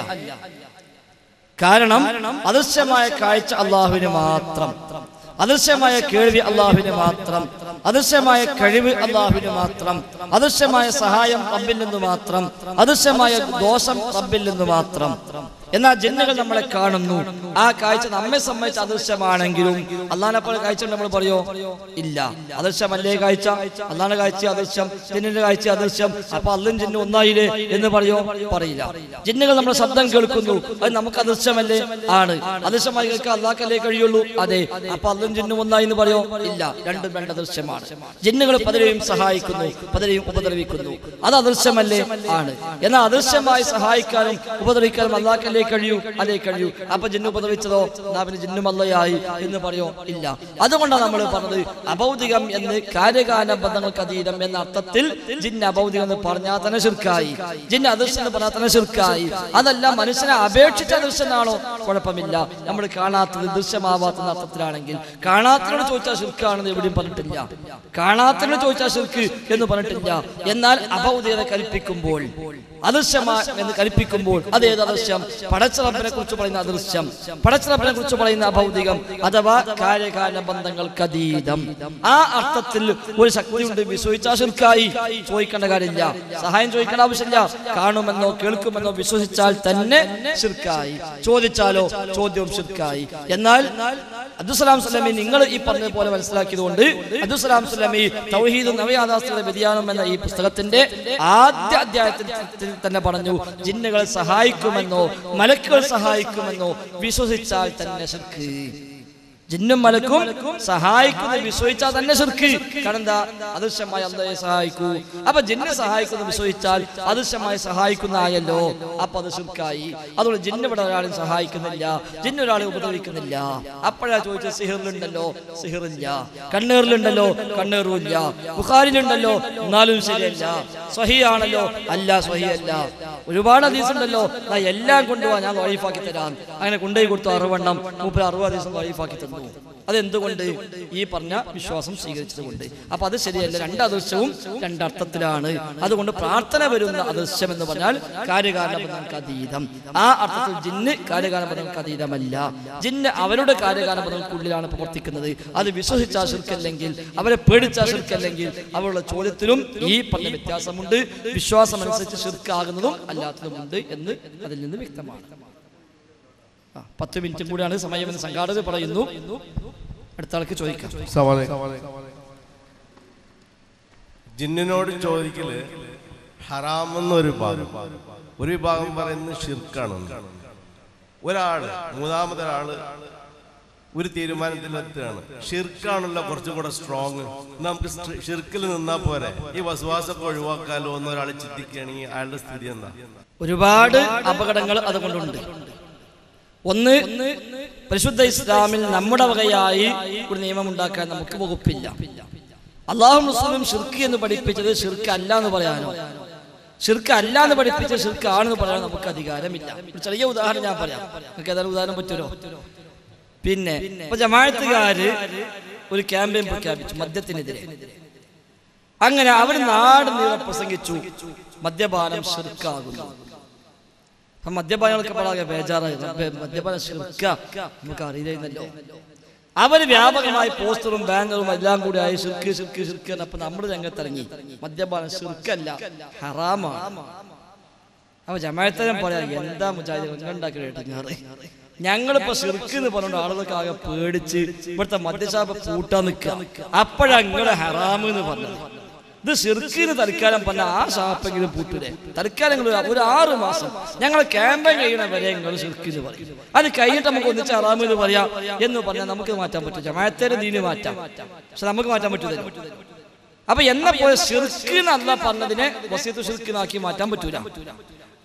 കാരണം അദൃശ്യമായ കാഴ്ച അള്ളാഹുവിന് മാത്രം അദൃശ്യമായ കേൾവി അള്ളാഹുവിന് മാത്രം അദൃശ്യമായ കഴിവ് അള്ളാഹുവിന് മാത്രം അദൃശ്യമായ സഹായം റബ്ബിൽ നിന്ന് മാത്രം അദൃശ്യമായ ദോഷം റബ്ബിൽ നിന്ന് മാത്രം എന്നാൽ ജിന്നുകൾ നമ്മളെ കാണുന്നു ആ കാഴ്ച നമ്മെ സംബന്ധിച്ച് അദൃശ്യമാണെങ്കിലും അള്ളാഹിനെ പോലെ കാഴ്ച നമ്മൾ പറയോ ഇല്ല അദൃശ്യമല്ലേ കാഴ്ച അള്ളാഹിന്റെ കാഴ്ച അദൃശ്യം ജിന്നിന്റെ കാഴ്ച അദൃശ്യം അപ്പൊ അല്ലും ജിന്നും ഒന്നായില്ലേ എന്ന് പറയോ പറയില്ല ജിന്നുകൾ നമ്മുടെ ശബ്ദം കേൾക്കുന്നു അത് നമുക്ക് അദൃശ്യമല്ലേ ആണ് അദൃശ്യമായി കേൾക്കാൻ അള്ളാഹ്ക്കല്ലേ കഴിയുള്ളൂ അതെ അപ്പൊ അല്ലും ജിന്നും ഒന്നായി എന്ന് പറയോ ഇല്ല രണ്ടും രണ്ട് അദൃശ്യമാണ് ജിന്നുകൾ പലരെയും സഹായിക്കുന്നു പലരെയും ഉപദ്രവിക്കുന്നു അത് അദൃശ്യമല്ലേ ആണ് എന്നാൽ അദൃശ്യമായി സഹായിക്കാനും ഉപദ്രവിക്കാനും അള്ളാഹ്ക്കല്ലേ കഴിയൂ അതേ കഴിയൂ അപ്പൊ ജിന്നു ഉപദ്രവിച്ചതോ എന്നാ പിന്നെ ജിന്നും അല്ലയായി എന്ന് പറയോ ഇല്ല അതുകൊണ്ടാണ് നമ്മൾ പറഞ്ഞത് അഭൗതികം എന്ന് കാര്യകാല ബന്ധങ്ങൾക്ക് അതീതം എന്ന അർത്ഥത്തിൽ ജിന്ന് അഭൗതികം എന്ന് പറഞ്ഞാൽ തന്നെ ശിർക്കായി ജിന്ന് അദൃശ്യം എന്ന് പറഞ്ഞാൽ തന്നെ ശിർക്കായി അതല്ല മനുഷ്യനെ അപേക്ഷിച്ച അദൃശ്യനാണോ കുഴപ്പമില്ല നമ്മൾ കാണാത്തത് ദൃശ്യമാവാത്ത അർത്ഥത്തിലാണെങ്കിൽ കാണാത്തതിനോട് ചോദിച്ചാൽ ശിർക്കാണെന്ന് എവിടെയും പറഞ്ഞിട്ടില്ല കാണാത്തതിനോട് ചോദിച്ചാൽ ശിർക്ക് എന്ന് പറഞ്ഞിട്ടില്ല എന്നാൽ അഭൗതികത കൽപ്പിക്കുമ്പോൾ അദൃശ്യമാ എന്ന് കൽപ്പിക്കുമ്പോൾ അതേത് അദൃശ്യം പടച്ചറപ്പിനെ കുറിച്ച് പറയുന്ന അദൃശ്യം പടച്ചറപ്പിനെ കുറിച്ച് പറയുന്ന അഭൗതികം അഥവാ കാര്യകാല ബന്ധങ്ങൾക്ക് അതീതം ആ അർത്ഥത്തിൽ ഒരു ശക്തിയുണ്ട് വിശ്വസിച്ചാൽ ശിർക്കായി ചോദിക്കേണ്ട കാര്യമില്ല സഹായം ചോദിക്കേണ്ട ആവശ്യമില്ല കാണുമെന്നോ കേൾക്കുമെന്നോ വിശ്വസിച്ചാൽ തന്നെ ശിർക്കായി ചോദിച്ചാലോ ചോദ്യവും ശിർക്കായി എന്നാൽ അബ്ദുസലാം സ്വലമി നിങ്ങൾ ഈ പറഞ്ഞ പോലെ മനസ്സിലാക്കിയതുകൊണ്ട് അബ്ദുസലാം സ്വലമി തൗഹീദ് നവയാഥാസ്ഥയുടെ വ്യതിയാനം എന്ന ഈ പുസ്തകത്തിന്റെ ആദ്യ അധ്യായത്തിൽ തന്നെ പറഞ്ഞു ജിന്നുകൾ സഹായിക്കുമെന്നോ മലക്കുകൾ സഹായിക്കുമെന്നോ വിശ്വസിച്ചാൽ തന്നെ ശിർക്ക് ജിന്നും മലക്കും സഹായിക്കുന്ന വിശ്വസിച്ചാൽ തന്നെ ശിർക്ക് കാരണം എന്താ അദൃശ്യമായി അള്ളയെ സഹായിക്കൂ അപ്പൊ ജിന്നെ സഹായിക്കുന്ന വിശ്വസിച്ചാൽ അദൃശ്യമായി സഹായിക്കുന്ന ആയല്ലോ അപ്പൊ അത് ശിർക്കായി അതുകൊണ്ട് ജിന്ന് ഇവിടെ ഒരാളെയും സഹായിക്കുന്നില്ല ജിന്ന് ഒരാളെ ഉപദ്രവിക്കുന്നില്ല അപ്പോഴാ ചോദിച്ചത് സിഹിറിലുണ്ടല്ലോ സിഹിറില്ല കണ്ണേറിലുണ്ടല്ലോ കണ്ണേറുമില്ല ബുഖാരിലുണ്ടല്ലോ എന്നാലും ശരിയല്ല സ്വഹിയാണല്ലോ അല്ല സ്വഹിയല്ല ഒരുപാട് ഹദീസ് ഉണ്ടല്ലോ ഞാൻ എല്ലാം കൊണ്ടുപോവാ ഞാൻ വൈഫാക്കി തരാം അങ്ങനെ കൊണ്ടുപോയി കൊടുത്തു അറുവണ്ണം മൂപ്പര് അറുപത് ദിവസം വൈഫാക്കി തന്നു അതെന്തുകൊണ്ട് ഈ പറഞ്ഞ വിശ്വാസം സ്വീകരിച്ചത് കൊണ്ട് അപ്പൊ അത് ശരിയല്ല രണ്ട് അദൃശ്യവും രണ്ടർത്ഥത്തിലാണ് അതുകൊണ്ട് പ്രാർത്ഥന വരുന്ന അദൃശ്യം എന്ന് പറഞ്ഞാൽ കാര്യകാരണ ബന്ധങ്ങൾക്ക് അതീതം ആ അർത്ഥത്തിൽ ജിന്ന് കാര്യകാരണ ബന്ധങ്ങൾക്ക് അതീതമല്ല ജിന്ന് അവരുടെ കാര്യകാരണ ബന്ധങ്ങൾക്കുള്ളിലാണ് പ്രവർത്തിക്കുന്നത് അത് വിശ്വസിച്ചാൽ ശിർക്കല്ലെങ്കിൽ അവരെ പേടിച്ചാൽ ശിർക്കല്ലെങ്കിൽ അവരുടെ ചോദ്യത്തിലും ഈ പറഞ്ഞ വ്യത്യാസമുണ്ട് വിശ്വാസം അനുസരിച്ച് ശിർക്കാകുന്നതും അല്ലാത്തതുമുണ്ട് എന്ന് അതിൽ നിന്ന് വ്യക്തമാണ് ആ, പത്ത് മിനിറ്റും കൂടിയാണ് സമയമെന്ന് സംഘാടകർ പറയുന്നു അടുത്ത ആൾക്ക് ചോദിക്കാം സവാളെ ജിന്നിനോട് ചോദിക്കല് ഹറാമെന്നൊരു ഭാഗം ഒരു വിഭാഗം പറയുന്നത് ഷിർക്കാണ് ഒരാള് മൂന്നാമതൊരാള് ഒരു തീരുമാനത്തിലെത്തുകയാണ് ഷിർക്കാണല്ലോ കുറച്ചും കൂടെ സ്ട്രോങ് നമുക്ക് സ്റ്റ് ഷിർക്കിൽ നിന്നാ പോരെ ഈ വസുവാസൊക്കെ ഒഴിവാക്കാലോ എന്നൊരാൾ ചിന്തിക്കുകയാണെങ്കിൽ അയാളുടെ സ്ഥിതി എന്താ ഒരുപാട് അപകടങ്ങൾ അതുകൊണ്ടുണ്ട് ഒന്ന് പരിശുദ്ധ ഇസ്ലാമിൽ നമ്മുടെ വകയായി ഒരു നിയമം ഉണ്ടാക്കാൻ നമുക്ക് വകുപ്പില്ല അള്ളാഹു മുസ്ലിം ഷിർക്ക് എന്ന് പഠിപ്പിച്ചത് ഷിർക്ക് അല്ല എന്ന് പറയാനോ ഷിർക്ക് അല്ല എന്ന് പഠിപ്പിച്ച ഷിർക്ക് ആണെന്ന് പറയാൻ നമുക്ക് അധികാരമില്ല ഒരു ചെറിയ ഉദാഹരണം ഞാൻ പറയാം നിങ്ങൾക്ക് ഏതായാലും ഉദാഹരണം പറ്റുമോ പിന്നെ ഇപ്പൊ ജമാഅത്തുകാര് ഒരു ക്യാമ്പയിൻ പ്രഖ്യാപിച്ചു മദ്യത്തിനെതിരെ അങ്ങനെ അവർ നാട് നീളെ പ്രസംഗിച്ചു മദ്യപാനം ഷിർക്കാകുന്നു അപ്പൊ മദ്യപാനികൾക്ക് വളരെ ബേജാറായി റബ്ബേ, മദ്യപാനം ഷിർക്ക നമുക്ക് അറിയില്ലല്ലോ അവര് വ്യാപകമായി പോസ്റ്ററും ബാനറും എല്ലാം കൂടി ആയി ഷിർക്ക് ഷിർക്ക് ഷിർക്ക് എന്ന് അപ്പൊ നമ്മുടെ രംഗത്തിറങ്ങി മദ്യപാനം ഷിർക്കല്ല ഹറാമാണ് അപ്പൊ ജമായത്തരം പറയാ എന്താ മുജാഹിദ് ഉണ്ടാക്കി കേട്ടിങ്ങാറ് ഞങ്ങളിപ്പോ ഷിർക്ക് എന്ന് പറഞ്ഞുകൊണ്ട് ആളുകൾക്ക് ആകെ പേടിച്ച് ഇവിടുത്തെ മദ്യശാപ പൂട്ടാൻ നിൽക്കുക അപ്പോഴാ നിങ്ങളുടെ ഹറാം എന്ന് പറഞ്ഞത് ഇത് ഷിർക്കിന് തൽക്കാലം പറഞ്ഞ ആ ഷാപ്പെങ്കിലും പൂട്ടൂലേ തൽക്കാലം നിങ്ങൾ ഒരു ആറ് മാസം ഞങ്ങൾ ക്യാമ്പയിൻ കഴിയണ വരെ നിങ്ങൾ ഷിർക്ക് എന്ന് പറയും അത് കഴിഞ്ഞിട്ട് നമുക്ക് ഒന്നിച്ച് ഹറാം എന്ന് പറയാം എന്ന് പറഞ്ഞാൽ നമുക്ക് മാറ്റാൻ പറ്റും ജമാഅത്തേരെ ദീന് മാറ്റാം പക്ഷെ നമുക്ക് മാറ്റാൻ പറ്റൂല അപ്പൊ എന്നെ പോലെ ഷിർക്ക് എന്നല്ല പറഞ്ഞതിനെ വസീത്ത് ഷിർക്കിനാക്കി മാറ്റാൻ പറ്റൂല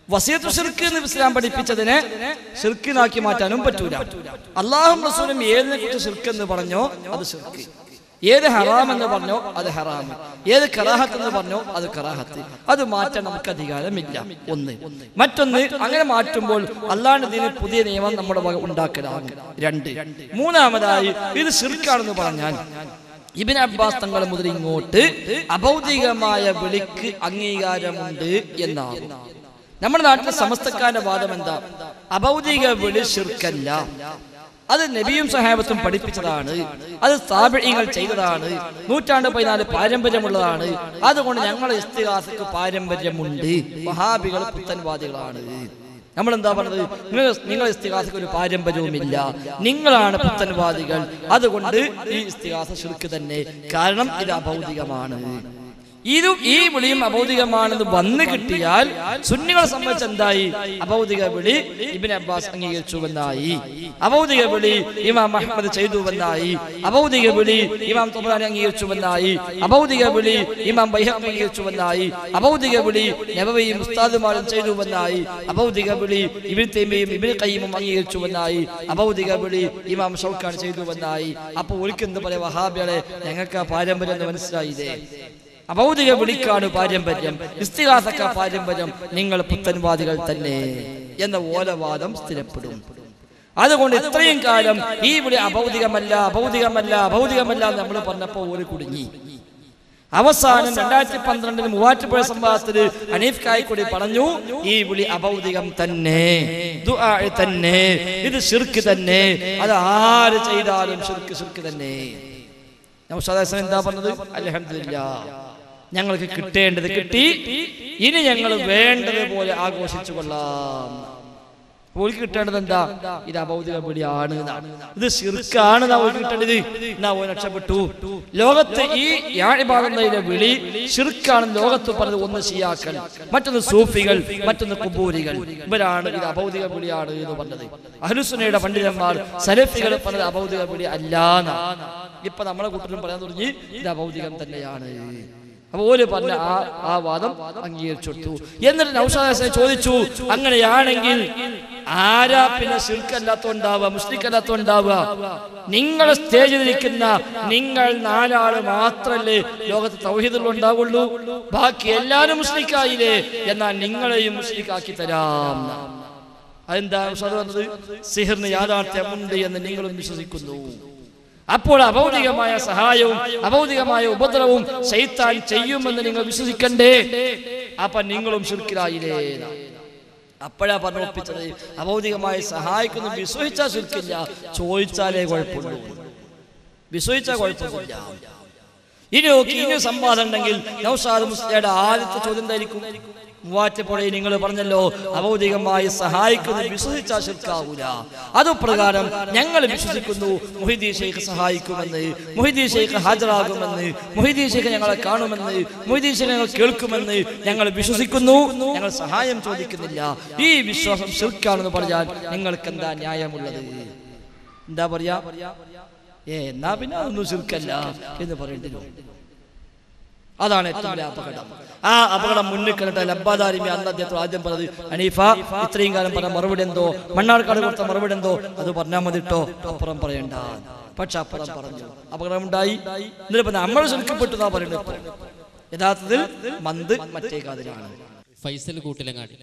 വസീയത്തു ഷിർക്ക് എന്ന് ഇസ്ലാം പഠിപ്പിച്ചതിനെ ഷിർക്കിനാക്കി മാറ്റാനും പറ്റൂല അള്ളാഹും റസൂലും ഏതിനെ കുറിച്ച് ഷിർക്ക് എന്ന് പറഞ്ഞോ അത് ഷിർക്ക് ഏത് ഹറാം എന്ന് പറഞ്ഞോ അത് ഹറാം ഏത് കറാഹത്ത് എന്ന് പറഞ്ഞോ അത് കറാഹത്ത് അത് മാറ്റാൻ നമുക്ക് അധികാരമില്ല ഒന്ന് മറ്റൊന്ന് അങ്ങനെ മാറ്റുമ്പോൾ അള്ളാഹ് ഇതിന് പുതിയ നിയമം നമ്മുടെ വക ഉണ്ടാക്കലാകും രണ്ട് മൂന്നാമതായി ഇത് ഷിർക്കാണെന്ന് പറഞ്ഞാൽ ഇബിൻ അബ്ബാസ് തങ്ങൾ മുതൽ ഇങ്ങോട്ട് അഭൗതികമായ വിളിക്ക് അംഗീകാരമുണ്ട് എന്നാകും നമ്മുടെ നാട്ടിലെ സമസ്തക്കാരുടെ വാദം എന്താ അഭൗതിക വിളി ഷിർക്കല്ല അത് നബിയും സഹാബത്തും പഠിപ്പിച്ചതാണ് അത് സ്ഥാപികൾ ചെയ്തതാണ് നൂറ്റാണ്ട് പതിനാല് പാരമ്പര്യമുള്ളതാണ് അതുകൊണ്ട് ഞങ്ങളെ ഇസ്തിഹാസക്ക് പാരമ്പര്യമുണ്ട് വഹാബികൾ പുത്തൻവാദികളാണ് നമ്മൾ എന്താ പറഞ്ഞത് നിങ്ങൾ നിങ്ങൾ ഇസ്തിഹാസക്ക് ഒരു പാരമ്പര്യവുമില്ല നിങ്ങളാണ് പുത്തൻവാദികൾ അതുകൊണ്ട് ഈ ഇസ്തിഹാസ ശുൽക്ക് തന്നെ കാരണം ഇത് അഭൗതികമാണ് ഇതും ഈ വിളിയും അഭൗതികമാണെന്ന് വന്നു കിട്ടിയാൽ സുന്നികളെ സംബന്ധിച്ച് എന്തായി അഭൗതിക വിളി ഇബിൻ അബ്ബാസ് അംഗീകരിച്ചുവെന്നായി അഭൗതിക വിളി ഇമാം അഹമ്മദ് ചെയ്തുവെന്നായി അഭൗതിക വിളി ഇമാം തൊബറാനി അംഗീകരിച്ചുവെന്നായി അഭൗതിക വിളി ഇമാം ബൈഹം അംഗീകരിച്ചുവെന്നായി അഭൗതിക വിളി നബവിയും ഉസ്താദുമാരും ചെയ്തുവെന്നായി അഭൗതിക വിളി ഇബിൻ തൈമിയും ഇബിൻ കയ്യമും അംഗീകരിച്ചുവെന്നായി അഭൗതിക വിളി ഇമാം ഷൗക്കാൻ ചെയ്തുവെന്നായി അപ്പോൾ ഒരിക്കൽ എന്ത് പറയാ വഹാബികളെ ഞങ്ങൾക്ക് ആ പാരമ്പര്യം എന്ന് മനസ്സിലായില്ലേ അഭൗതിക വിളിക്കാണ് പാരമ്പര്യം ഇസ്തിഹാസക്ക പാരമ്പര്യം നിങ്ങൾ പുത്തൻവാദികൾ തന്നെ എന്ന ഓലവാദം സ്ഥിരപ്പെടും അതുകൊണ്ട് ഇത്രയും കാലം ഈ വിളി അഭൗതികമല്ല അഭൗതികമല്ല അഭൗതികമല്ല എന്ന് നമ്മൾ പറഞ്ഞപ്പോൾ ഒരു കുടുങ്ങി അവസാനം രണ്ടായിരത്തി പന്ത്രണ്ടിന് മൂവാറ്റുപുഴ സംവാദത്തിൽ ഹനീഫ് കായ്ക്കുടി പറഞ്ഞു ഈ വിളി അഭൗതികം തന്നെ ദുആ തന്നെ ഇത് ഷിർക്ക് തന്നെ അത് ആര് ചെയ്താലും ഷിർക്ക് ഷിർക്ക് തന്നെ നൗഷാദ് എന്താ പറഞ്ഞത് അലഹമില്ല ഞങ്ങൾക്ക് കിട്ടേണ്ടത് കിട്ടി ഇനി ഞങ്ങൾ വേണ്ടതുപോലെ ആഘോഷിച്ചു കൊള്ളാം ഓൾക്ക് കിട്ടേണ്ടത് എന്താ ഇത് അഭൗതിക പിടിയാണ് എന്നാണ്. ഇത് ശിർക്കാണ് ഓൾക്ക് കിട്ടേണ്ടത് എന്നാ ഓൻ രക്ഷപ്പെട്ടു ലോകത്ത് ഈ യാഴിഭാഗന്നതിലെ വിളി ഷിർക്കാണ് ലോകത്ത് പറഞ്ഞത് ഒന്ന് ഷിയാക്കൾ മറ്റൊന്ന് സൂഫികൾ മറ്റൊന്ന് കുബൂരികൾ ഇവരാണ് ഇത് അഭൗതിക പിടിയാണ് എന്ന് പറഞ്ഞത് അഹ്ലുസുന്നയുടെ പണ്ഡിതന്മാർ സലഫികൾ പറഞ്ഞത് അഭൗതിക പിടി അല്ലാന്ന ഇപ്പൊ നമ്മളെ കൂട്ടരും പറയാൻ തുടങ്ങി ഇത് അഭൗതികം തന്നെയാണ് അപ്പൊ ഓല് പറഞ്ഞ ആ ആ വാദം അംഗീകരിച്ചെടുത്തു എന്നിട്ട് നൗഷാദ് ചോദിച്ചു അങ്ങനെയാണെങ്കിൽ ആരാ പിന്നെ ശിർക്കല്ലാത്തോണ്ടാവുക മുസ്ലിക്കല്ലാത്തോണ്ടാവുക നിങ്ങൾ സ്റ്റേജിലിരിക്കുന്ന നിങ്ങൾ നാലാള് മാത്രല്ലേ ലോകത്ത് തൗഹീദുകൾ ഉണ്ടാവുള്ളൂ ബാക്കി എല്ലാരും മുസ്ലിക്കായില്ലേ എന്നാൽ നിങ്ങളെയും മുസ്ലിക്കാക്കി തരാം അതെന്താ നൗഷാദ് പറഞ്ഞത് സിഹിറിന് യാഥാർത്ഥ്യമുണ്ട് എന്ന് നിങ്ങളും വിശ്വസിക്കുന്നു അപ്പോൾ അഭൗതികമായ സഹായവും അഭൗതികമായ ഉപദ്രവവും ശൈത്താൻ ചെയ്യുമെന്ന് നിങ്ങൾ വിശ്വസിക്കണ്ടേ അപ്പൊ നിങ്ങളും ശുൽക്കിലായില്ലേ അപ്പോഴാ പറഞ്ഞൊപ്പിച്ചത് അഭൗതികമായി സഹായിക്കുന്നു വിശ്വസിച്ചാൽ ശുൽക്കില്ല ചോദിച്ചാലേ കുഴപ്പമുള്ളൂ വിശ്വസിച്ചാൽ കുഴപ്പമില്ല ഇനി നോക്കി ഇനി സംവാദം ഉണ്ടെങ്കിൽ നൗഷാദ് മുസ്ലിയുടെ ആദ്യത്തെ ചോദ്യം എന്തായിരിക്കും മൂവാറ്റുപുഴയിൽ നിങ്ങൾ പറഞ്ഞല്ലോ അഭൗതികമായി സഹായിക്കുന്നു വിശ്വസിച്ചാൽ ശിർക്കാവൂല അതുപ്രകാരം ഞങ്ങൾ വിശ്വസിക്കുന്നു മുഹിദി ഷെയ്ഖ് സഹായിക്കുമെന്ന് മുഹിദി ഷെയ്ഖ് ഹാജരാകുമെന്ന് മുഹിദി ഷെയ്ഖ് ഞങ്ങളെ കാണുമെന്ന് മുഹിദി ഷെയ്ഖ് ഞങ്ങൾ കേൾക്കുമെന്ന് ഞങ്ങൾ വിശ്വസിക്കുന്നു ഞങ്ങൾ സഹായം ചോദിക്കുന്നില്ല ഈ വിശ്വാസം ശിർക്കാണെന്ന് പറഞ്ഞാൽ നിങ്ങൾക്ക് എന്താ ന്യായമുള്ളത് എന്താ പറയാ ഏ എന്നാ പിന്നെ അതൊന്നും ശിർക്കല്ല എന്ന് പറയേണ്ടി വരും അതാണ് ഏറ്റവും വലിയ അപകടം ആ അപകടം മുന്നിൽ കണ്ടിട്ട് ലബ്ബാദാരിമി അന്ന് അദ്ദേഹത്തോട് ആദ്യം പറഞ്ഞത് അനീഫ ഇത്രയും കാലം പറഞ്ഞ മറുപടി എന്തോ മണ്ണാർക്കാട് കൊടുത്ത മറുപടി എന്തോ അത് പറഞ്ഞാൽ മതി കേട്ടോ അപ്പുറം പറയണ്ട പക്ഷെ അപ്പുറം പറഞ്ഞു അപകടമുണ്ടായി എന്നിട്ട് നമ്മൾ ശുൽക്കപ്പെട്ടു എന്നാ പറയുന്നത് ഇപ്പൊ. യഥാർത്ഥത്തിൽ മന്ത് മറ്റേ കാതിലാണ് ഫൈസൽ കൂട്ടിലങ്ങാടി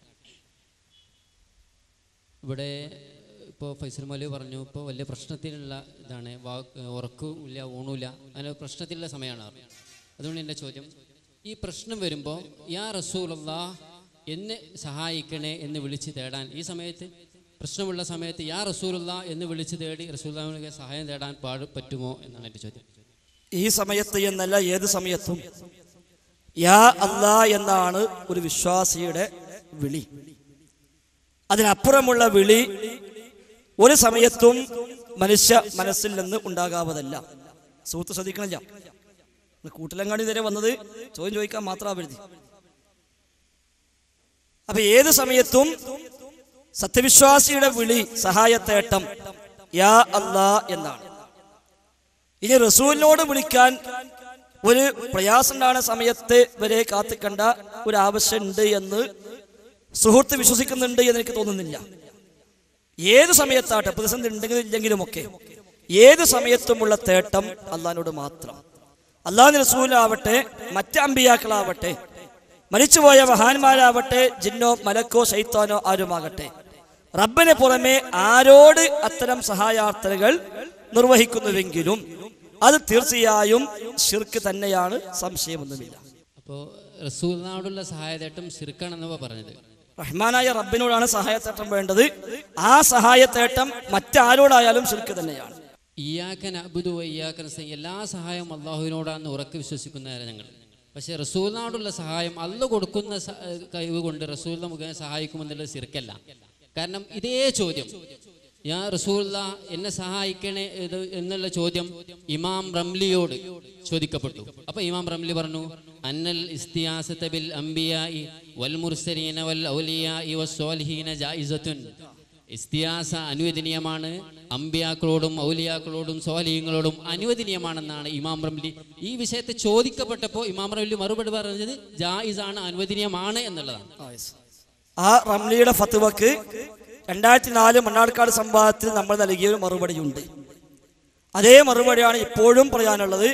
ഇവിടെ ഇപ്പോൾ ഫൈസൽ മൗലവി പറഞ്ഞു ഇപ്പോൾ വലിയ പ്രശ്നത്തിലുള്ള ഇതാണ് വാ ഉറക്കവും ഇല്ല ഊണുമില്ല അങ്ങനെ പ്രശ്നത്തിലുള്ള സമയമാണ് അതുകൊണ്ട് എൻ്റെ ചോദ്യം ഈ പ്രശ്നം വരുമ്പോൾ യാ റസൂലുള്ള എന്നെ സഹായിക്കണേ എന്ന് വിളിച്ച് തേടാൻ ഈ സമയത്ത് പ്രശ്നമുള്ള സമയത്ത് യാ റസൂലുള്ള എന്ന് വിളിച്ച് തേടി റസൂലിനെ സഹായം തേടാൻ പാട് പറ്റുമോ എന്നാണ് എൻ്റെ ചോദ്യം ഈ സമയത്ത് എന്നല്ല ഏത് സമയത്തും യാ അല്ലാ എന്നാണ് ഒരു വിശ്വാസിയുടെ വിളി അതിനപ്പുറമുള്ള വിളി ഒരു സമയത്തും മനുഷ്യ മനസ്സിൽ നിന്ന് ഉണ്ടാകാവതല്ല സുഹൃത്ത് ശ്രദ്ധിക്കണില്ല കൂട്ടിലങ്ങാടി വരെ വന്നത് ചോദ്യം ചോദിക്കാൻ മാത്രമാവരുത് അപ്പൊ ഏത് സമയത്തും സത്യവിശ്വാസിയുടെ വിളി സഹായത്തേട്ടം യാ അല്ലാ എന്നാണ് ഇനി റസൂലിനോട് വിളിക്കാൻ ഒരു പ്രയാസം ഉണ്ടാകുന്ന സമയത്ത് വരെ കാത്തിക്കണ്ട ഒരു ആവശ്യമുണ്ട് എന്ന് സുഹൃത്ത് വിശ്വസിക്കുന്നുണ്ട് എന്ന് എനിക്ക് തോന്നുന്നില്ല ഏത് സമയത്താട്ടെ പ്രതിസന്ധി ഉണ്ടെങ്കിലും ഇല്ലെങ്കിലും ഒക്കെ ഏത് സമയത്തുമുള്ള തേട്ടം അള്ളഹാനോട് മാത്രം അള്ളാഹു റസൂലാവട്ടെ മറ്റ് അമ്പിയാക്കളാവട്ടെ മരിച്ചുപോയ മഹാന്മാരാവട്ടെ ജിന്നോ മലക്കോ ശൈത്താനോ ആരുമാകട്ടെ റബ്ബിന് പുറമെ ആരോട് അത്തരം സഹായാർത്ഥനകൾ നിർവഹിക്കുന്നുവെങ്കിലും അത് തീർച്ചയായും ഷിർക്ക് തന്നെയാണ് സംശയമൊന്നുമില്ല അപ്പോൾ റസൂലിനോടുള്ള സഹായതേട്ടം ശിർക്കാണെന്നവ പറഞ്ഞത് റഹ്മാനായ റബ്ബിനോടാണ് സഹായത്തേട്ടം വേണ്ടത് ആ സഹായത്തേട്ടം മറ്റാരോടായാലും ഷിർക്ക് തന്നെയാണ് ഇയാക്കൻ അബുദു ഇയാക്കൻ എല്ലാ സഹായവും അള്ളാഹുവിനോടാണെന്ന് ഉറക്കെ വിശ്വസിക്കുന്നവരാണ് ഞങ്ങൾ പക്ഷേ റസൂലിനോടുള്ള സഹായം അല്ല കൊടുക്കുന്ന സ- കഴിവ് കൊണ്ട് റസൂലിനെ മുഖേന സഹായിക്കുമെന്നുള്ളത് ശിർക്കല്ല കാരണം ഇതേ ചോദ്യം ഞാൻ റസൂല്ല എന്നെ സഹായിക്കണേ ഇത് എന്നുള്ള ചോദ്യം ഇമാം റംലിയോട് ചോദിക്കപ്പെട്ടു അപ്പൊ ഇമാം റംലി പറഞ്ഞു അന്നൽ ഇസ്തിയാസത ബിൽ അംബിയായി വൽ മുർസലീന വൽ ഔലിയായി വസ്വാലിഹീന ജായിസത്തുൻ ഇസ്തിയാസ അനുവദനീയമാണ് അമ്പിയാക്കളോടും ഔലിയാക്കളോടും സ്വാലിഹ്യങ്ങളോടും അനുവദനീയമാണെന്നാണ് ഇമാം റംലി ഈ വിഷയത്തെ ചോദിക്കപ്പെട്ടപ്പോൾ ഇമാം റംലി മറുപടി പറഞ്ഞത് ജായിസാണ് അനുവദനീയമാണ് എന്നുള്ളതാണ് ആ റംലിയുടെ ഫത്വക്ക് രണ്ടായിരത്തി നാല് മണ്ണാർക്കാട് സംവാദത്തിൽ നമ്മൾ നൽകിയ ഒരു മറുപടിയുണ്ട് അതേ മറുപടിയാണ് ഇപ്പോഴും പറയാനുള്ളത്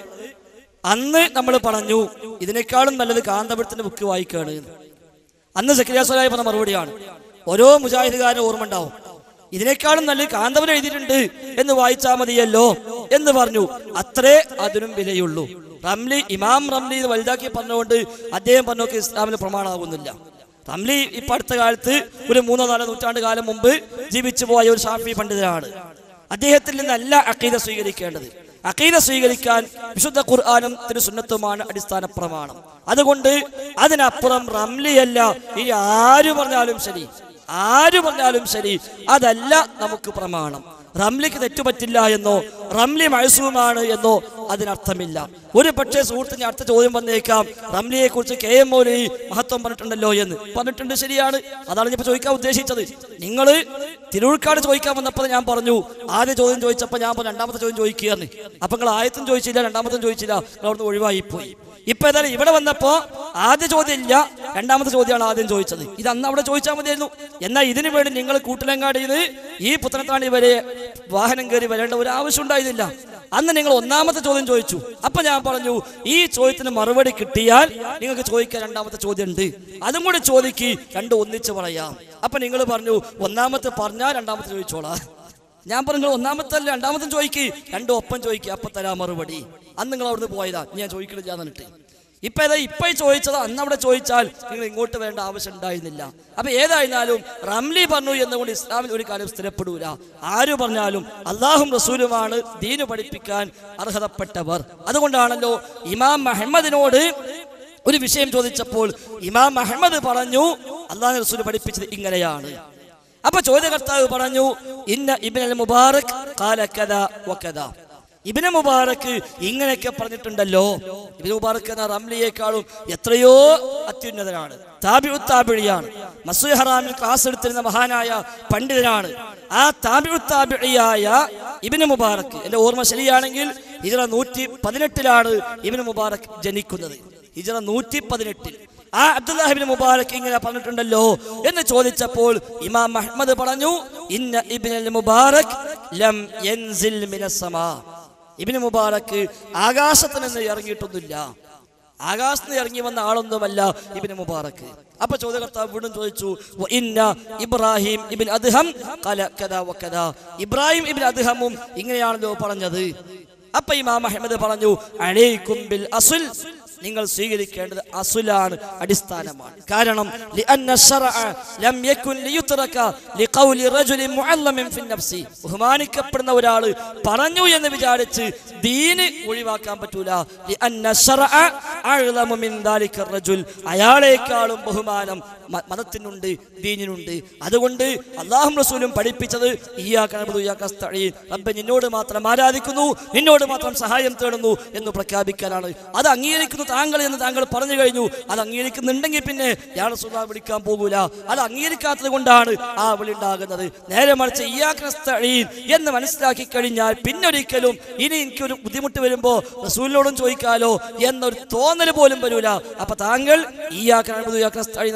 അന്ന് നമ്മൾ പറഞ്ഞു ഇതിനേക്കാളും നല്ലത് കാന്തപുരത്തിന്റെ ബുക്ക് വായിക്കുകയാണ് എന്ന്. അന്ന് സക്രിയാസ്വലായി പറഞ്ഞ മറുപടിയാണ് ഓരോ മുജാഹിദുകാരനും ഓർമ്മ ഉണ്ടാവും ഇതിനേക്കാളും നല്ല കാന്തപുരം എഴുതിയിട്ടുണ്ട് എന്ന് വായിച്ചാൽ മതിയല്ലോ എന്ന് പറഞ്ഞു അത്രേ അതിനും വിലയുള്ളൂ റംലി ഇമാം റംലി എന്ന് വലുതാക്കി പറഞ്ഞുകൊണ്ട് അദ്ദേഹം പറഞ്ഞൊക്കെ ഇസ്ലാമിന് പ്രമാണമാകുന്നില്ല റംലി ഇപ്പൊ അടുത്ത കാലത്ത് ഒരു മൂന്നോ നാലോ നൂറ്റാണ്ട് കാലം മുമ്പ് ജീവിച്ചു പോയ ഒരു ഷാഫി പണ്ഡിതനാണ് അദ്ദേഹത്തിൽ നിന്നല്ല അക്കീദ സ്വീകരിക്കേണ്ടത് അക്കീദ സ്വീകരിക്കാൻ വിശുദ്ധ ഖുർആാനും തിരുസുന്നത്തുമാണ് അടിസ്ഥാന പ്രമാണം അതുകൊണ്ട് അതിനപ്പുറം റംലിയല്ല ഇനി ആര് പറഞ്ഞാലും ശരി ആര് പറഞ്ഞാലും ശരി അതല്ല നമുക്ക് പ്രമാണം റംലിക്ക് തെറ്റുപറ്റില്ല എന്നോ റംലി മഴസൂമാണ് എന്നോ അതിനർത്ഥമില്ല ഒരു പക്ഷേ സുഹൃത്തിന് അടുത്ത ചോദ്യം വന്നേക്കാം റംലിയെ കുറിച്ച് കെ എം മൗലി മഹത്വം പറഞ്ഞിട്ടുണ്ടല്ലോ എന്ന് പറഞ്ഞിട്ടുണ്ട് ശരിയാണ് അതാണ് ഞാൻ ഇപ്പൊ ചോദിക്കാൻ ഉദ്ദേശിച്ചത് നിങ്ങൾ തിരുവിൾക്കാട് ചോദിക്കാൻ വന്നപ്പോൾ ഞാൻ പറഞ്ഞു ആദ്യ ചോദ്യം ചോദിച്ചപ്പോൾ ഞാൻ പറഞ്ഞു രണ്ടാമത്തെ ചോദ്യം ചോദിക്കുകയാണ് അപ്പൊ നിങ്ങൾ ആദ്യത്തും ചോദിച്ചില്ല രണ്ടാമത്തും ചോദിച്ചില്ല നിങ്ങൾ അവിടുന്ന് ഒഴിവായി പോയി ഇപ്പൊ ഏതായാലും ഇവിടെ വന്നപ്പോ ആദ്യ ചോദ്യം ഇല്ല രണ്ടാമത്തെ ചോദ്യമാണ് ആദ്യം ചോദിച്ചത് ഇത് അന്ന് അവിടെ ചോദിച്ചാൽ മതിയായിരുന്നു എന്നാൽ ഇതിനു വേണ്ടി നിങ്ങൾ കൂട്ടിലങ്ങാടിയിൽ നിന്ന് ഈ പുത്തനത്താണി വരെ വാഹനം കയറി വരേണ്ട ഒരു ആവശ്യം ഉണ്ടായിരുന്നില്ല അന്ന് നിങ്ങൾ ഒന്നാമത്തെ ചോദ്യം ചോദിച്ചു അപ്പൊ ഞാൻ പറഞ്ഞു ഈ ചോദ്യത്തിന് മറുപടി കിട്ടിയാൽ നിങ്ങൾക്ക് ചോദിക്കാൻ രണ്ടാമത്തെ ചോദ്യം ഉണ്ട് അതും കൂടി ചോദിക്ക് രണ്ടും ഒന്നിച്ച് പറയാം അപ്പൊ നിങ്ങൾ പറഞ്ഞു ഒന്നാമത്തെ പറഞ്ഞാൽ രണ്ടാമത്തെ ചോദിച്ചോളാം ഞാൻ പറഞ്ഞു നിങ്ങൾ ഒന്നാമത്തെ അല്ല രണ്ടാമത്തെ ചോദിക്ക് രണ്ടും ഒപ്പം ചോദിക്കുക അപ്പൊ തരാ മറുപടി അന്ന് നിങ്ങൾ അവിടുന്ന് പോയതാ ഞാൻ ചോദിക്കണില്ല എന്നിട്ട് ഇപ്പൊ ഏതാ ഇപ്പൊ ഈ ചോദിച്ചത് അന്ന് അവിടെ ചോദിച്ചാൽ നിങ്ങൾ ഇങ്ങോട്ട് വേണ്ട ആവശ്യം ഉണ്ടായിരുന്നില്ല അപ്പൊ ഏതായിരുന്നാലും റംലി പറഞ്ഞു എന്നുകൊണ്ട് ഇസ്ലാമിൽ ഒരു കാര്യം സ്ഥിരപ്പെടൂല ആര് പറഞ്ഞാലും അള്ളാഹും റസൂലുമാണ് ദീന് പഠിപ്പിക്കാൻ അർഹതപ്പെട്ടവർ അതുകൊണ്ടാണല്ലോ ഇമാം മുഹമ്മദിനോട് ഒരു വിഷയം ചോദിച്ചപ്പോൾ ഇമാം അഹമ്മദ് പറഞ്ഞു അള്ളാഹു റസൂൽ പഠിപ്പിച്ചത് ഇങ്ങനെയാണ് അപ്പൊ ചോദ്യകർത്താവ് പറഞ്ഞു ഇന്ന ഇബിൻ അൽ മുബാറക് കാല കഥ വക്കഥ ഇബിന് മുബാറക്ക് ഇങ്ങനെയൊക്കെ പറഞ്ഞിട്ടുണ്ടല്ലോ ഇബിന് മുബാറക്ക് എന്ന റംലിയേക്കാളും എത്രയോ അത്യുന്നതനാണ് താബിഉ താബിഴിയാണ് മസൂദ് ഹറാമിൽ ക്ലാസ് എടുത്തിരുന്ന മഹാനായ പണ്ഡിതനാണ് ആ താബിഉ താബിഴിയായ ഇബിന് മുബാറക്ക് എന്റെ ഓർമ്മ ശരിയാണെങ്കിൽ ഹിജറ നൂറ്റി പതിനെട്ടിലാണ് ഇബിന് മുബാറക്ക് ജനിക്കുന്നത് ഹിജറ നൂറ്റി പതിനെട്ടിൽ ആ അബ്ദുല്ലാഹിബിൻ മുബാറക് ഇങ്ങനെ പറഞ്ഞിട്ടുണ്ടല്ലോ എന്ന് ചോദിച്ചപ്പോൾ ഇമാം അഹ്മദ് പറഞ്ഞു ഇന്ന ഇബ്നുൽ മുബാറക് ലം യൻസിൽ മിനസ്സമാ ഇബ്നു മുബാറക്ക് ആകാശത്ത് നിന്ന് ഇറങ്ങിയിട്ടൊന്നുമില്ല ആകാശത്ത് നിന്ന് ഇറങ്ങി വന്ന ആളൊന്നുമല്ല ഇബ്നു മുബാറക്ക് അപ്പൊ ചോദ്യകർത്താവ് വീണ്ടും ചോദിച്ചു "വ ഇന്ന ഇബ്രാഹിം ഇബിൻ അദ്ഹം ഖല കദ വ കദ ഇബ്രാഹിം ഇബിൻ അദ്ഹമും ഇങ്ങനെയാണല്ലോ പറഞ്ഞത് അപ്പൊ ഇമാം അഹമ്മദ് പറഞ്ഞു അലൈക്കും ബിൽ അസുൽ നിങ്ങൾ സ്വീകരിക്കേണ്ടത് അസുലാണ് അടിസ്ഥാനമാണ് കാരണം لأن الشرع لم يكن ليترك لقول رجل معلم في النفس ബഹുമാനിക്കപ്പെടുന്ന ഒരാൾ പറഞ്ഞു എന്ന് വിചാരിച്ച് ദീന് ഒഴിവാക്കാൻ പറ്റൂല لأن الشرع أعظم من ذلك الرجل അയാളെക്കാളും ബഹുമാനം മ- മതത്തിനുണ്ട് ദീനിനുണ്ട് അതുകൊണ്ട് അള്ളാഹും റസൂലും പഠിപ്പിച്ചത് ഇയ്യാക നഅ്ബുദു വഇയ്യാക നസ്തഈൻ. റബ്ബേ നിന്നോട് മാത്രം ആരാധിക്കുന്നു നിന്നോട് മാത്രം സഹായം തേടുന്നു എന്ന് പ്രഖ്യാപിക്കാനാണ് അത് അംഗീകരിക്കുന്നു താങ്കൾ എന്ന് താങ്കൾ പറഞ്ഞു കഴിഞ്ഞു അത് അംഗീകരിക്കുന്നുണ്ടെങ്കിൽ പിന്നെ യാ റസൂലുള്ളാഹ് വിളിക്കാൻ പോകൂല അത് അംഗീകരിക്കാത്തത് കൊണ്ടാണ് ആ വിളി ഉണ്ടാകുന്നത് നേരെ മറിച്ച് ഇയ്യാക നസ്തഈൻ എന്ന് മനസ്സിലാക്കി കഴിഞ്ഞാൽ പിന്നൊരിക്കലും ഇനി എനിക്കൊരു ബുദ്ധിമുട്ട് വരുമ്പോ റസൂലിനോടും ചോദിക്കാലോ എന്നൊരു തോന്നൽ പോലും വരൂല അപ്പൊ താങ്കൾ ഇയ്യാക നഅ്ബുദു വഇയ്യാക നസ്തഈൻ എന്നതിന്റെ പദം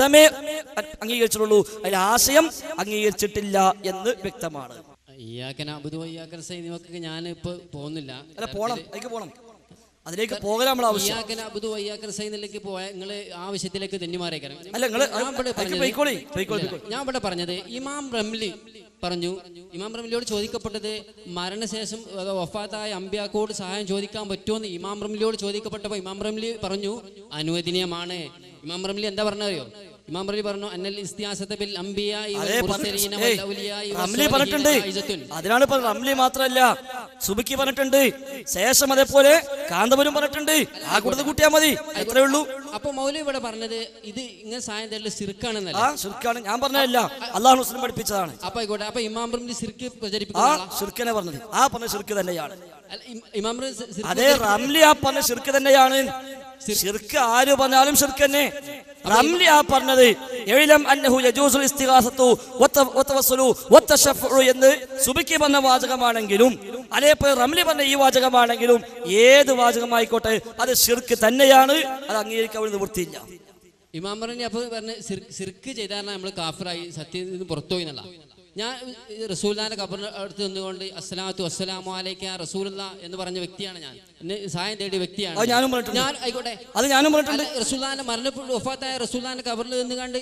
പദമേ അംഗീകരിച്ചിട്ടുള്ളൂ അതിൽ ആശയം അംഗീകരിച്ചിട്ടില്ല എന്ന് വ്യക്തമാണ് ഇയാക്കൻ അബുദു ഇയാക്കൻ സൈനിമൊക്കെ ഞാൻ ഇപ്പൊ പോകുന്നില്ല അല്ല പോണം അതിലേക്ക് പോണം അതിലേക്ക് പോകല നമ്മൾ ആവശ്യം ഇയാക്കൻ അബുദു ഇയാക്കൻ സൈനിലേക്ക് പോയ നിങ്ങള് ആവശ്യത്തിലേക്ക് തെന്നിമാറേക്കാരം അല്ല നിങ്ങള് ഞാൻ ഇവിടെ അതിലേക്ക് പറഞ്ഞത് പോയിക്കോളി പോയിക്കോളി ഇല്ല, ഞാൻ ഇവിടെ പറഞ്ഞത് ഇമാം റംലി പറഞ്ഞു ഇമാം റംലിയോട് ചോദിക്കപ്പെട്ടത് മരണശേഷം അതോ വഫാത്തായ അമ്പ്യാക്കോട് സഹായം ചോദിക്കാൻ പറ്റുമോ എന്ന് ഇമാം റംലിയോട് ചോദിക്കപ്പെട്ടപ്പോൾ ഇമാം റംലി പറഞ്ഞു അനുവദനീയമാണ് ഇമാം റംലി എന്താ പറഞ്ഞറിയോ ഇമാം റംലി പറഞ്ഞു അന്നൽ ഇസ്തിയാസത ബിൽ അംബിയാ അതേ പറഞ്ഞ- ഏയ്, റംലി പറഞ്ഞിട്ടുണ്ട് അതിനാണ് ഇപ്പൊ റംലി മാത്രല്ല സുബിക്ക് പറഞ്ഞിട്ടുണ്ട് ശേഷം അതേപോലെ കാന്തപുരം പറഞ്ഞിട്ടുണ്ട് ആ കൂടുതൽ കൂട്ടിയാ മതി എത്രയേ ഉള്ളൂ അപ്പൊ മൗലവി ഇവിടെ പറഞ്ഞത് ഇത് ഇങ്ങനെ സായം തരല് സിർക്കാണെന്നല്ല ആ ഷിർക്കാണ് ഞാൻ പറഞ്ഞതല്ല അള്ളാഹു മുസ്ലിം പഠിപ്പിച്ചതാണ് അപ്പൊ ആയിക്കോട്ടെ അപ്പൊ ഇമാം റംലി സിർക്ക് ആ പ്രചരിപ്പിക്കുന്ന ആളാ? ഷിർക്കനെ പറഞ്ഞത് ആ പറഞ്ഞ ഷിർക്ക് തന്നെയാണ് അല്ല, ഇം- ഇമാം റംലി സി- സിർക്ക് അതേ റംലി ആ പറഞ്ഞ ഷിർക്ക് തന്നെയാണ് ഷിർക്ക് ആര് പറഞ്ഞാലും ഷിർക്ക് തന്നെ റംലി ആ പറഞ്ഞത് എഴിലം അന്നഹു യജൂസുൽ ഇസ്തിഗാസത്തു വത്ത- വത്തവസ്സുലു വത്തശഫ്ഉ എന്ന് സുബിക്ക് പറഞ്ഞ വാചകമാണെങ്കിലും അതേപോലെ റംലി പറഞ്ഞ ഈ വാചകമാണെങ്കിലും ഏത് വാചകമായിക്കോട്ടെ അത് ഷിർക്ക് തന്നെയാണ് അത് അംഗീകരിക്കാൻ ഒരു നിവൃത്തിയില്ല ഇമാം പറഞ്ഞ അപ്പൊ പറഞ്ഞ സിർക്ക് ചെയ്താൽ നമ്മൾ കാഫറായി സത്യത്തിൽ നിന്ന് പുറത്തുപോയി എന്നല്ല ഞാൻ റസൂൽദാന്റെ ഖബറിന് അടുത്ത് നിന്നുകൊണ്ട് അസ്സലാത്തു അസ്സലാമു അലൈക്ക റസൂലുള്ള എന്ന് പറഞ്ഞ വ്യക്തിയാണ് ഞാൻ എന്നെ സഹായം തേടിയ വ്യക്തിയാണ് അത് ഞാനും പറഞ്ഞിട്ടുണ്ട്. ഞാൻ ആയിക്കോട്ടെ അത് ഞാനും പറഞ്ഞിട്ടുണ്ട് അല്ല, റസൂലുള്ളാഹിന്റെ മരണപ്പെട്ടു വഫാത്തായ റസൂലാന്റെ കബറിൽ നിന്ന് കണ്ട്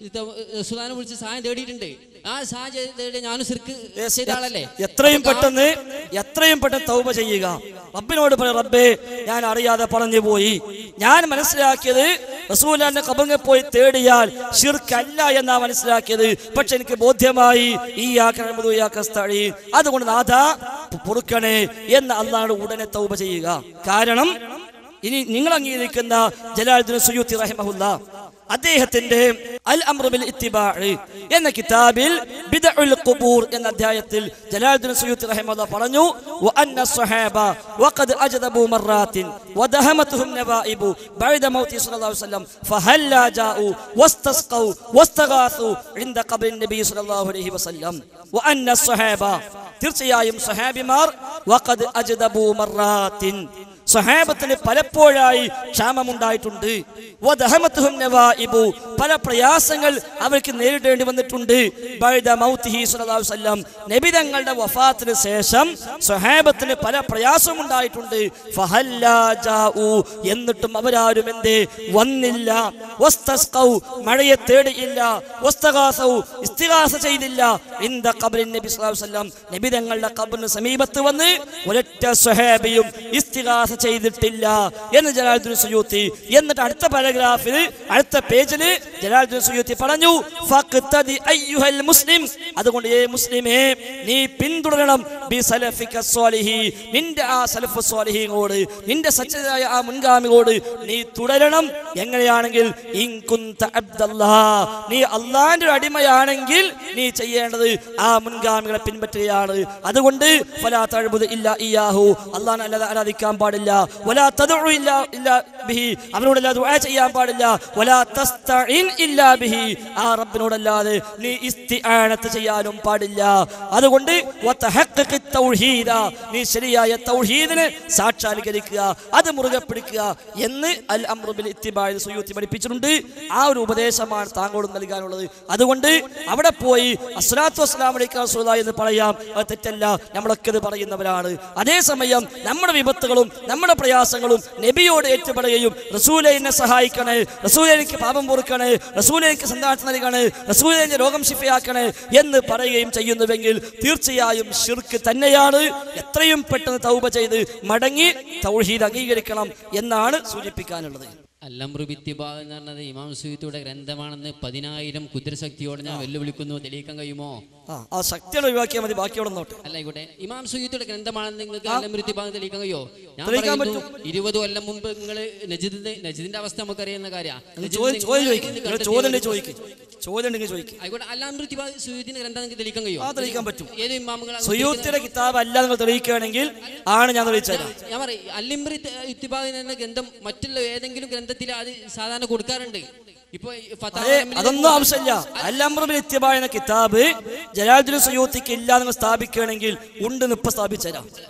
റസൂലാനെ വിളിച്ച് സഹായം തേടിയിട്ടുണ്ട് ആ സഹായം ചെയ്ത് തേടി ഞാനും സിർക്ക് ചെയ്ത ആളല്ലേ എത്രയും പെട്ടെന്ന് എത്രയും പെട്ടെന്ന് തൗബ ചെയ്യുക റബ്ബിനോട് പറ റബ്ബേ ഞാൻ അറിയാതെ പറഞ്ഞു പോയി ഞാൻ മനസ്സിലാക്കിയത് റസൂലാന്റെ കബങ്ങ പോയി തേടിയാൽ ഷിർക്കല്ല എന്നാ മനസ്സിലാക്കിയത് പക്ഷെ എനിക്ക് ബോധ്യമായി ഈ ആക്രമണ അതുകൊണ്ട് നാഥ പൊറുക്കണേ എന്ന് അള്ളാഹോട് ഉടനെ തൗബ ചെയ്യുക കാരണം ഇനി നിങ്ങൾ അംഗീകരിക്കുന്ന ജലാലുദ്ദീൻ സുയൂത്തി റഹിമഹുല്ല അദ്ദേഹത്തിന്റെ അൽ അമ്രുബിൽ ഇത്തിബാഅ് എന്ന കിതാബിൽ ബിദഉൽ ഖുബൂർ എന്ന അധ്യായത്തിൽ ജലാലുദ്ദീൻ സുയൂത്തി റഹിമഹുല്ല പറഞ്ഞു വഅന്ന സ്വഹാബ വഖദ് അജ്ദബു മറാത്തിൻ വദഹമതുഹും നവായിബു ബഅദ മൗതി സ്വല്ലല്ലാഹു അലൈഹി വസല്ലം ഫഹല്ല ജാഉ വസ്തസ്ഖു വസ്തഗാസു ഇൻദ ഖബ്രി നബി സ്വല്ലല്ലാഹു അലൈഹി വസല്ലം വഅന്ന സ്വഹാബ തീർച്ചയായും സ്വഹാബിമാർ വഖദ് അജ്ദബു മറാത്തിൻ സ്വഹാബത്തിന് പലപ്പോഴായി ക്ഷാമമുണ്ടായിട്ടുണ്ട് വദഹമത്തുഹും നവായിബു പല പ്രയാസങ്ങൾ അവർക്ക് നേരിടേണ്ടി വന്നിട്ടുണ്ട് ബഅദ മൗതിഹി സ്വല്ലല്ലാഹു അലൈഹി വസല്ലം നബി തങ്ങളുടെ വഫാത്തിന് ശേഷം സ്വഹാബത്തിന് പല പ്രയാസവും ഉണ്ടായിട്ടുണ്ട് ഫഹല്ലാ ജാഉ എന്നിട്ടും അവരാരും എന്തേ വന്നില്ല വസ്തസ്ഖൗ മഴയെ തേടിയില്ല വസ്തഗാസൗ ഇസ്തിഗാസ ചെയ്തില്ല ഇന്ദ ഖബ്രിൻ നബി സ്വല്ലല്ലാഹു അലൈഹി വസല്ലം നബി തങ്ങളുടെ ഖബറിന് സമീപത്ത് വന്ന് ഒരൊറ്റ സ്വഹാബിയും ഇസ്തിഗാസ ചെയ്തിട്ടില്ല എന്ന് ജലാലുദ്ദീൻ സുയൂത്തി എന്നിട്ട് അടുത്ത പാരഗ്രാഫിൽ അടുത്ത പേജിൽ ജലാലുദ്ദീൻ സുയൂത്തി പറഞ്ഞു ഫഖ്തദി അയ്യുഹൽ മുസ്ലിം അതുകൊണ്ട് ഏ മുസ്ലിമേ നീ പിന്തുടരണം ബി സലഫിക സ്വാലിഹി നിന്റെ ആ സലഫ് സ്വാലിഹിനോട് നിന്റെ സച്ചതായ ആ മുൻഗാമികളോട് നീ തുടരണം എങ്ങനെയാണെങ്കിൽ ഇൻ കുന്ത അബ്ദല്ലാ നീ അള്ളാന്റെ ഒരു അടിമയാണെങ്കിൽ നീ ചെയ്യേണ്ടത് ആ മുൻഗാമികളെ പിൻപറ്റുകയാണ് അതുകൊണ്ട് ഫലാ തഅ്ബുദു ഇല്ല ഇയാഹു അള്ളാഹ് അല്ലാതെ ആരാധിക്കാൻ പാടില്ല വലാ തദ്ഉ ഇല്ല ഇല്ല ബിഹി അവനോടല്ലാതെ ദുആ ചെയ്യാൻ പാടില്ല വലാ തസ്തഇൻ ഇല്ല ബിഹി ആ റബ്ബിനോടല്ലാതെ നീ ഇസ്തിആനത്ത് ചെയ്യാനും പാടില്ല അതുകൊണ്ട് വതഹഖഖ് തൗഹീദ നീ ശരിയായ തൗഹീദിനെ സാക്ഷാത്കരിക്കുക അത് മുറുകെ പിടിക്കുക എന്ന് അൽ അംറു ബിൽ ഇത്തിബാഇ സുയൂത്തി പഠിപ്പിച്ചിട്ടുണ്ട് ആ ഒരു ഉപദേശമാണ് താങ്കളോട് നൽകാനുള്ളത് അതുകൊണ്ട് അവിടെ പോയി അസ്ലാത്തു വസ്സലാം അലൈക്കും റസൂലുള്ളാഹി എന്ന് പറയാം അത് തെറ്റല്ല നമ്മളൊക്കെ ഇത് പറയുന്നവരാണ് അതേസമയം നമ്മുടെ വിപത്തുകളും നമ്മുടെ പ്രയാസങ്ങളും നബിയോട് ഏറ്റുപറയുകയും റസൂലെ എന്നെ സഹായിക്കണേ റസൂലെ എനിക്ക് പാപം പൊറുക്കണേ റസൂലെ എനിക്ക് സന്താനത്തിന് നൽകണേ റസൂലെ എന്നെ രോഗം ശിഫയാക്കണേ എന്ന് പറയുകയും ചെയ്യുന്നുവെങ്കിൽ തീർച്ചയായും ഷിർക്ക് തന്നെയാണ് എത്രയും പെട്ടെന്ന് തൗബ ചെയ്ത് മടങ്ങി തൗഹീദ് അംഗീകരിക്കണം എന്നാണ് സൂചിപ്പിക്കാനുള്ളത് അല്ലംറുബിത്തിബാ എന്ന് പറഞ്ഞത് ഇമാം സുഹീത്തുടെ ഗ്രന്ഥമാണെന്ന് പതിനായിരം കുതിരശക്തിയോടെ ഞാൻ വെല്ലുവിളിക്കുന്നു തെളിയിക്കാൻ കഴിയുമോ ആ ആ ശക്തിയോടെ ഒഴിവാക്കിയാൽ മതി ബാക്കിയോടെ നോട്ടെ അല്ല ആയിക്കോട്ടെ ഇമാം സുഹീത്തുടെ ഗ്രന്ഥമാണെന്ന് നിങ്ങൾക്ക് അല്ലംറുബിത്തിബാ തെളിയിക്കാൻ കഴിയോ ഞാൻ തെളിയിക്കാൻ പറയുന്നു ഇരുപത് കൊല്ലം മുമ്പ് നിങ്ങൾ നജിദിന്റെ നജിദിന്റെ അവസ്ഥ നമുക്കറിയുന്ന കാര്യമാണ് ചോദ്യം ചോദ്യം ചോദിക്കും നിങ്ങൾ ചോദ്യം ഉണ്ടെങ്കിൽ ചോദിക്കും ചോദ്യം ഉണ്ടെങ്കിൽ ചോദിക്കും ആയിക്കോട്ടെ അല്ലാംറുബിത്തിബാ സുഹീത്തിന്റെ ഗ്രന്ഥം നിങ്ങൾക്ക് തെളിയിക്കാൻ കഴിയോ ആ തെളിയിക്കാൻ പറ്റും ഏത് ഇമാമുകൾ സുയൂത്തിയുടെ കിതാബ് അല്ല നിങ്ങൾ തെളിയിക്കുകയാണെങ്കിൽ ആണ് ഞാൻ തെളിയിച്ചത് ഞാൻ പറയും അല്ലിംബ്രി ഇത്തിബാദിൻ എന്ന ഗ്രന്ഥം മറ്റുള്ള ഏതെങ്കിലും ഗ്രന്ഥത്തിൽ അത് സാധാരണ കൊടുക്കാറുണ്ട് ഇപ്പൊ ഈ ഫത്താവ അതെ റമീലിൽ അതൊന്നും ആവശ്യമില്ല അല്ലമ്രുബിൽ ഇത്യബായ എന്ന കിതാബ് ജലാലുദ്ദീൻ സുയൂത്തിക്ക് ഇല്ല നിങ്ങൾ സ്ഥാപിക്കുകയാണെങ്കിൽ ഉണ്ട് ഇപ്പൊ സ്ഥാപിച്ചുതരാം